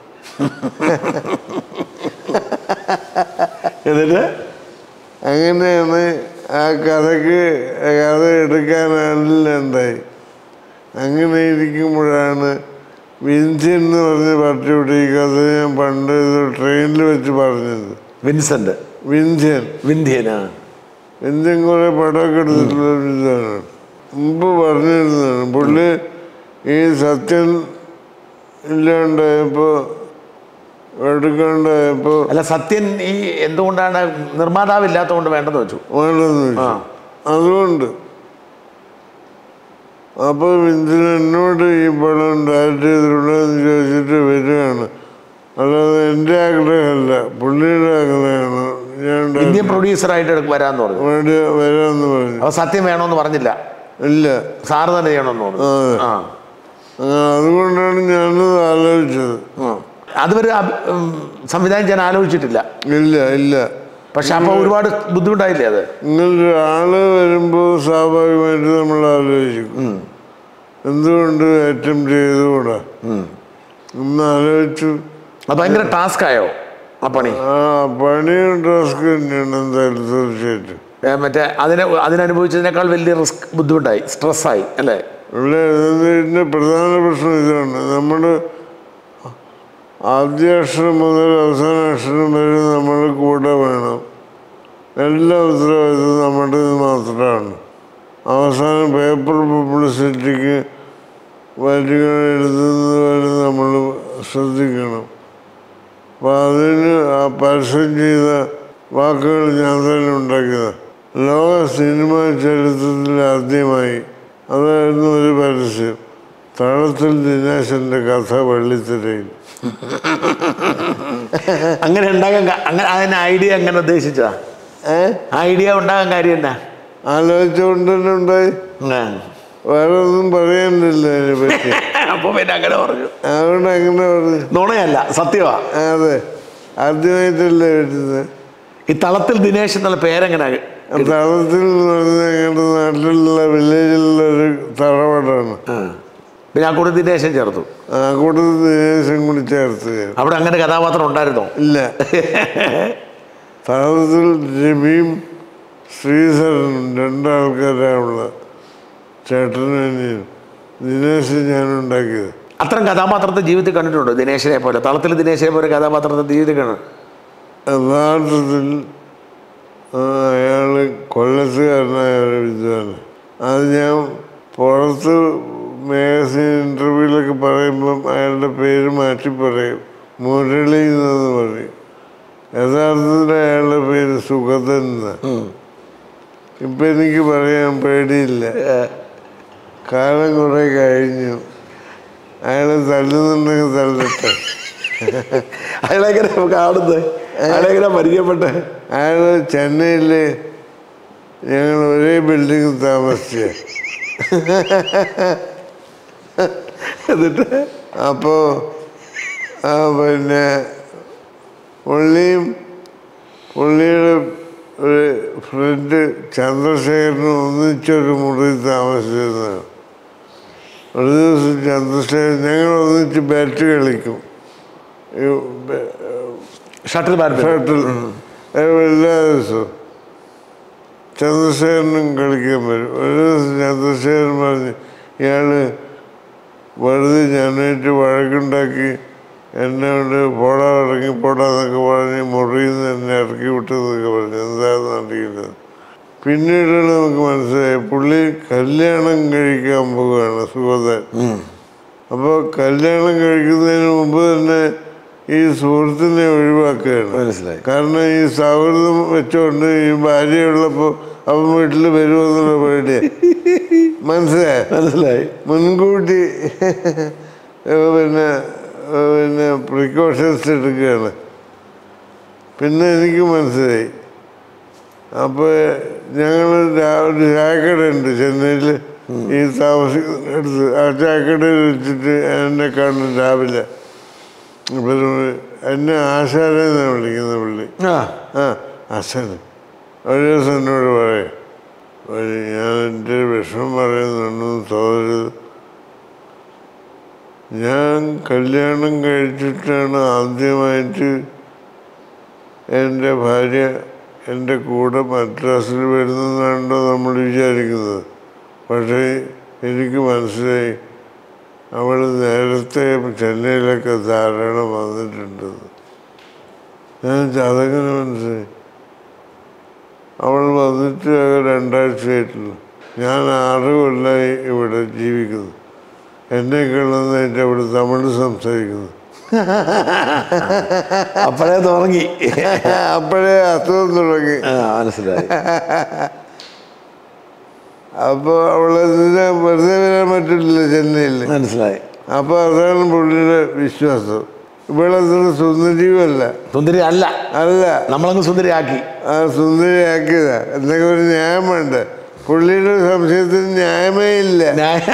എന്നിട്ട് അങ്ങനെയാണ് ആ കഥയ്ക്ക് കഥ എടുക്കാനാണില്ല ഉണ്ടായി അങ്ങനെ ഇരിക്കുമ്പോഴാണ് വിൻസിൻ എന്ന് പറഞ്ഞ പാർട്ടിയോട് ഈ കഥ ഞാൻ പണ്ട് ഇത് ട്രെയിനിൽ വെച്ച് പറഞ്ഞത് വിൻസെന്റ് വിൻസ്യൻ വിന്ധ്യനാ വിൻസ്യൻ കുറേ പടമൊക്കെ എടുത്തിട്ടുള്ള ഒരു ഇതാണ് മുമ്പ് പറഞ്ഞിരുന്നതാണ് പുള്ളി ഈ സത്യൻ ഇല്ലാണ്ടായപ്പോൾ എടുക്കാണ്ടായപ്പോൾ അല്ല സത്യൻ ഈ എന്തുകൊണ്ടാണ് നിർമ്മാതാവില്ലാത്തതുകൊണ്ട് വേണ്ടെന്ന് വെച്ചു വേണ്ടെന്ന് വെച്ചു ആ. അതുകൊണ്ട് അപ്പോൾ വിന്ദിന് എന്നോട് ഈ പടം ഡയറക്റ്റ് ചെയ്തിട്ടുണ്ടെന്ന് ചോദിച്ചിട്ട് വരികയാണ് അല്ലാതെ എൻ്റെ ആഗ്രഹമല്ല പുള്ളിയുടെ ആഗ്രഹമാണ് ഞാൻ ഇന്ത്യൻ പ്രൊഡ്യൂസറായിട്ട് വരാന്ന് പറഞ്ഞു വേണ്ടി വരാമെന്ന് പറഞ്ഞു അപ്പൊ സത്യം വേണമെന്ന് പറഞ്ഞില്ല ഇല്ല സാറ് തന്നെ ചെയ്യണമെന്ന് പറഞ്ഞു അതെ. ആ ആ, അതുകൊണ്ടാണ് ഞാനത് ആലോചിച്ചത് ആ. അതുവരെ അഭി- ഉം, സംവിധാനം ചെയ്യാൻ ആലോചിച്ചിട്ടില്ല ഇല്ല ഇല്ല പക്ഷെ അപ്പൊ ഒരുപാട് ബുദ്ധിമുട്ടായില്ലേ അത് ഇങ്ങനൊരു ആള് വരുമ്പോൾ സ്വാഭാവികമായിട്ട് നമ്മൾ ആലോചിക്കും എന്തുകൊണ്ട് അറ്റംപ്റ്റ് ചെയ്തുകൂടാ ഒന്ന് ആലോചിച്ചു അത് ഭയങ്കര ടാസ്ക് ആയോ ആ പണി ആ പണിയും ടാസ്ക് തന്നെയാണ് എന്തായാലും തീർച്ചയായിട്ടും ഏ, മറ്റേ അതിനെ അതിനനുഭവിച്ചതിനേക്കാൾ വലിയ റിസ്ക് ബുദ്ധിമുട്ടായി സ്ട്രെസ്സായി അല്ലേ ഇവിടെ ഇതിൻ്റെ പ്രധാന പ്രശ്നം ഇതാണ് നമ്മൾ ആദ്യ അക്ഷരം മുതൽ അവസാന അക്ഷരം വരെ നമ്മൾ കൂടെ വേണം എല്ലാ ഉത്തരവാദിത്വം നമ്മുടെ മാത്രമാണ് അവസാനം പേപ്പർ പബ്ലിസിറ്റിക്ക് വരികൾ എഴുതുന്നത് വരെ നമ്മൾ ശ്രദ്ധിക്കണം അപ്പം അതിന് ആ പരസ്യം ചെയ്ത വാക്കുകൾ ഞാൻ തന്നെ ഉണ്ടാക്കിയതാണ് ലോക സിനിമാ ചരിത്രത്തിൽ ആദ്യമായി അതായിരുന്നു ഒരു പരസ്യം തളത്തിൽ ദിനേശൻ്റെ കഥ വെള്ളിത്തിരയിൽ അങ്ങനെ ഉണ്ടാകാൻ കാ- അങ്ങനെ അതിന് ഐഡിയ അങ്ങനെ ഉദ്ദേശിച്ചതാ ഐഡിയ ഉണ്ടാകാൻ കാര്യം എന്നാ ആലോചിച്ചുകൊണ്ട് തന്നെ ഉണ്ടായി വേറെ ഒന്നും പറയാനില്ല അതിനെ പറ്റി അപ്പൊ പിന്നെ അങ്ങനെ പറഞ്ഞു അതുകൊണ്ട് അങ്ങനെ പറഞ്ഞു നുണയല്ല സത്യമാ അതെ ആദ്യമായിട്ടല്ലേ വരുന്നത് ഈ തളത്തിൽ ദിനേശ് എന്നുള്ള പേരെങ്ങനെ തളത്തിൽ എന്ന് പറഞ്ഞാൽ ഞങ്ങളുടെ നാട്ടിലുള്ള വില്ലേജിലുള്ള ഒരു തറവാടാണ് പിന്നെ ആ കൂടെ ദിനേശൻ ചേർത്തു ആ കൂട്ടത്തിൽ ദിനേശൻ കൂടി ചേർത്ത് ഞാൻ. അവിടെ അങ്ങനെ കഥാപാത്രം ഉണ്ടായിരുന്നോ ഇല്ല തളത്തിൽ രവിയും ശ്രീധരനും രണ്ടാൾക്കാരാണുള്ളത് ചേട്ടനും അനിയനും ദിനേശ് ഞാൻ ഉണ്ടാക്കിയത് അത്തരം കഥാപാത്രത്തെ ജീവിതത്തിൽ കണ്ടിട്ടുണ്ടോ ദിനേശനെ പോലെ തളത്തിൽ ദിനേശനെ പോലെ കഥാപാത്രത്തെ ജീവിതത്തിൽ കാണും യഥാർത്ഥത്തിൽ അയാൾ കൊല്ലത്തുകാരനായ ഒരു വിദ്വാന് അത് ഞാൻ പുറത്ത് മാഗസിൻ ഇൻ്റർവ്യൂവിലൊക്കെ പറയുമ്പം അയാളുടെ പേര് മാറ്റി പറയും മുരളി എന്നു പറയും യഥാർത്ഥത്തിൽ അയാളുടെ പേര് സുഗതൻ എന്നാണ് ഇപ്പം എനിക്ക് പറയാൻ പേടിയില്ല കാലം കുറേ കഴിഞ്ഞു അയാൾ തല്ലുന്നുണ്ടെങ്കിൽ തല്ലട്ടെ അയാളെങ്ങനെ കാണുന്നത് അയാളെങ്ങനെ പരിചയപ്പെട്ടെ അയാൾ ചെന്നൈയിൽ ഞങ്ങൾ ഒരേ ബിൽഡിങ്ങിൽ താമസിച്ച എന്നിട്ട് അപ്പോൾ പിന്നെ പുള്ളിയും പുള്ളിയുടെ ഒരു ഫ്രണ്ട് ചന്ദ്രശേഖരനും ഒന്നിച്ചൊരു മുറി താമസിച്ചിരുന്നതാണ് ഒരു ദിവസം ചന്ദ്രശേഖരൻ ഞങ്ങൾ ഒന്നിച്ച് ബാറ്റ് കളിക്കും ഈ ബെ- ഷട്ടിൽ ബാറ്റ് ഷട്ടിൽ എല്ലാ ദിവസവും ചന്ദ്രശേഖരനും കളിക്കാൻ വരും ഒരു ദിവസം ചന്ദ്രശേഖരൻ പറഞ്ഞ് ഇയാൾ വെറുതെ ഞാനായിട്ട് വഴക്കുണ്ടാക്കി എന്നെ കൊണ്ട് പോടാ ഇറങ്ങി പോടാന്നൊക്കെ പറഞ്ഞ് മുറിയിൽ നിന്ന് എന്നെ ഇറക്കി വിട്ടതെന്നൊക്കെ പറഞ്ഞു എന്താണെന്ന് അറിയില്ല പിന്നീടാണ് നമുക്ക് മനസ്സിലായി പുള്ളി കല്യാണം കഴിക്കാൻ പോവുകയാണ് സുഗതൻ അപ്പോൾ കല്യാണം കഴിക്കുന്നതിന് മുമ്പ് തന്നെ ഈ സുഹൃത്തിനെ ഒഴിവാക്കുകയാണ് മനസ്സിലായി കാരണം ഈ സൗഹൃദം വെച്ചുകൊണ്ട് ഈ ഭാര്യ ഉള്ളപ്പോൾ അവൻ വീട്ടിൽ വരുമെന്നുള്ള പേടിയാ മനസ്സിലായോ മനസ്സിലായി മുൻകൂട്ടി ഏഹ് പിന്നെ ഏഹ് പിന്നെ പ്രിക്കോഷൻസ് എടുക്കുകയാണ് പിന്നെ എനിക്ക് മനസ്സിലായി അപ്പോൾ ഞങ്ങൾ ഒരു ചായക്കടയുണ്ട് ചെന്നൈയിൽ ഈ താമസിക്കുന്ന അടുത്ത് ആ ചായക്കടയിൽ വെച്ചിട്ട് എന്നെ കാണും രാവിലെ പിന്നെ എന്നെ ആശാനെന്നാണ് വിളിക്കുന്നത് പുള്ളി ആ ആ അച്ഛന് ഒരു ദിവസം എന്നോട് പറയാം ഒരു ഞാൻ എൻ്റെ വിഷമം പറയുന്നുണ്ടെന്ന് തോന്നരുത് ഞാൻ കല്യാണം കഴിച്ചിട്ടാണ് ആദ്യമായിട്ട് എൻ്റെ ഭാര്യ എൻ്റെ കൂടെ മദ്രാസിൽ വരുന്നതാണല്ലോ നമ്മൾ വിചാരിക്കുന്നത് പക്ഷേ എനിക്ക് മനസ്സിലായി അവൾ നേരത്തെ ചെന്നൈയിലൊക്കെ ധാരാളം വന്നിട്ടുണ്ടെന്ന് ഞാൻ അതങ്ങനെ മനസ്സിലായി അവൾ വന്നിട്ട് ആകെ രണ്ടാഴ്ചയായിട്ടുള്ളൂ ഞാൻ ആറ് കൊല്ലമായി ഇവിടെ ജീവിക്കുന്നു എന്നെ നന്നായിട്ട് അവിടെ തമിഴ് സംസാരിക്കുന്നു അപ്പോഴേ തുടങ്ങി അപ്പോഴേ അസുഖം തുടങ്ങി ആ മനസ്സിലായി അപ്പോൾ അവളെന്തിനാ വെറുതെ വരാൻ പറ്റില്ല ചെന്നൈയിൽ മനസ്സിലായി അപ്പോൾ അതാണ് പുള്ളിയുടെ വിശ്വാസം ഇവളത്ര സുന്ദരിയുമല്ല സുന്ദരി അല്ല അല്ല നമ്മളങ്ങ് സുന്ദരിയാക്കി ആ സുന്ദരിയാക്കിയതാ എന്തൊക്കെ ഒരു ന്യായം വേണ്ട പുള്ളിയുടെ സംശയത്തിന് ന്യായമേ ഇല്ല ന്യായ-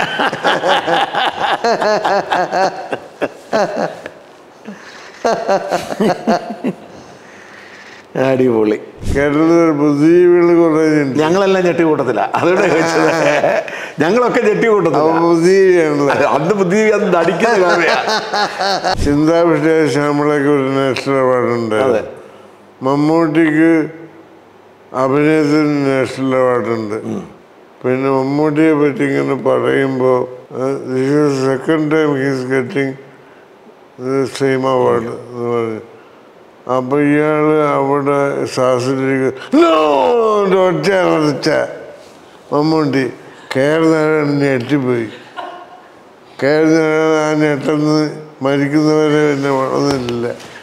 അടിപൊളി കേരളത്തിൽ ബുദ്ധിജീവികൾ കുറേ ഉണ്ട് ഞങ്ങളെല്ലാം ഞെട്ടി കൂട്ടത്തില്ല അതുകൊണ്ട് ചോദിച്ചത് ഞങ്ങളൊക്കെ ഞെട്ടി അവ കൂട്ടത്തില്ല ബുദ്ധിജീവിയാണല്ലോ അന്ന് ബുദ്ധി അത് നടിക്കുന്ന കാര്യമാ. ചിന്താവിഷ്ട ശ്യാമളയ്ക്ക് ഒരു നാഷണൽ അവാർഡുണ്ട് അതെ മമ്മൂട്ടിക്ക് അഭിനയത്തിന് നാഷണൽ അവാർഡുണ്ട് പിന്നെ മമ്മൂട്ടിയെ പറ്റി ഇങ്ങനെ പറയുമ്പോൾ second time he's getting same award എന്ന് പറഞ്ഞു അപ്പോൾ ഇയാൾ അവിടെ ശ്വാസത്തിലേക്ക് ഒറ്റ അമർച്ച മമ്മൂട്ടി കയറുന്ന ഞെട്ടിപ്പോയി കയറുന്ന ആ ഞെട്ടെന്ന് മരിക്കുന്നവരെ പിന്നെ വളർന്നിട്ടില്ല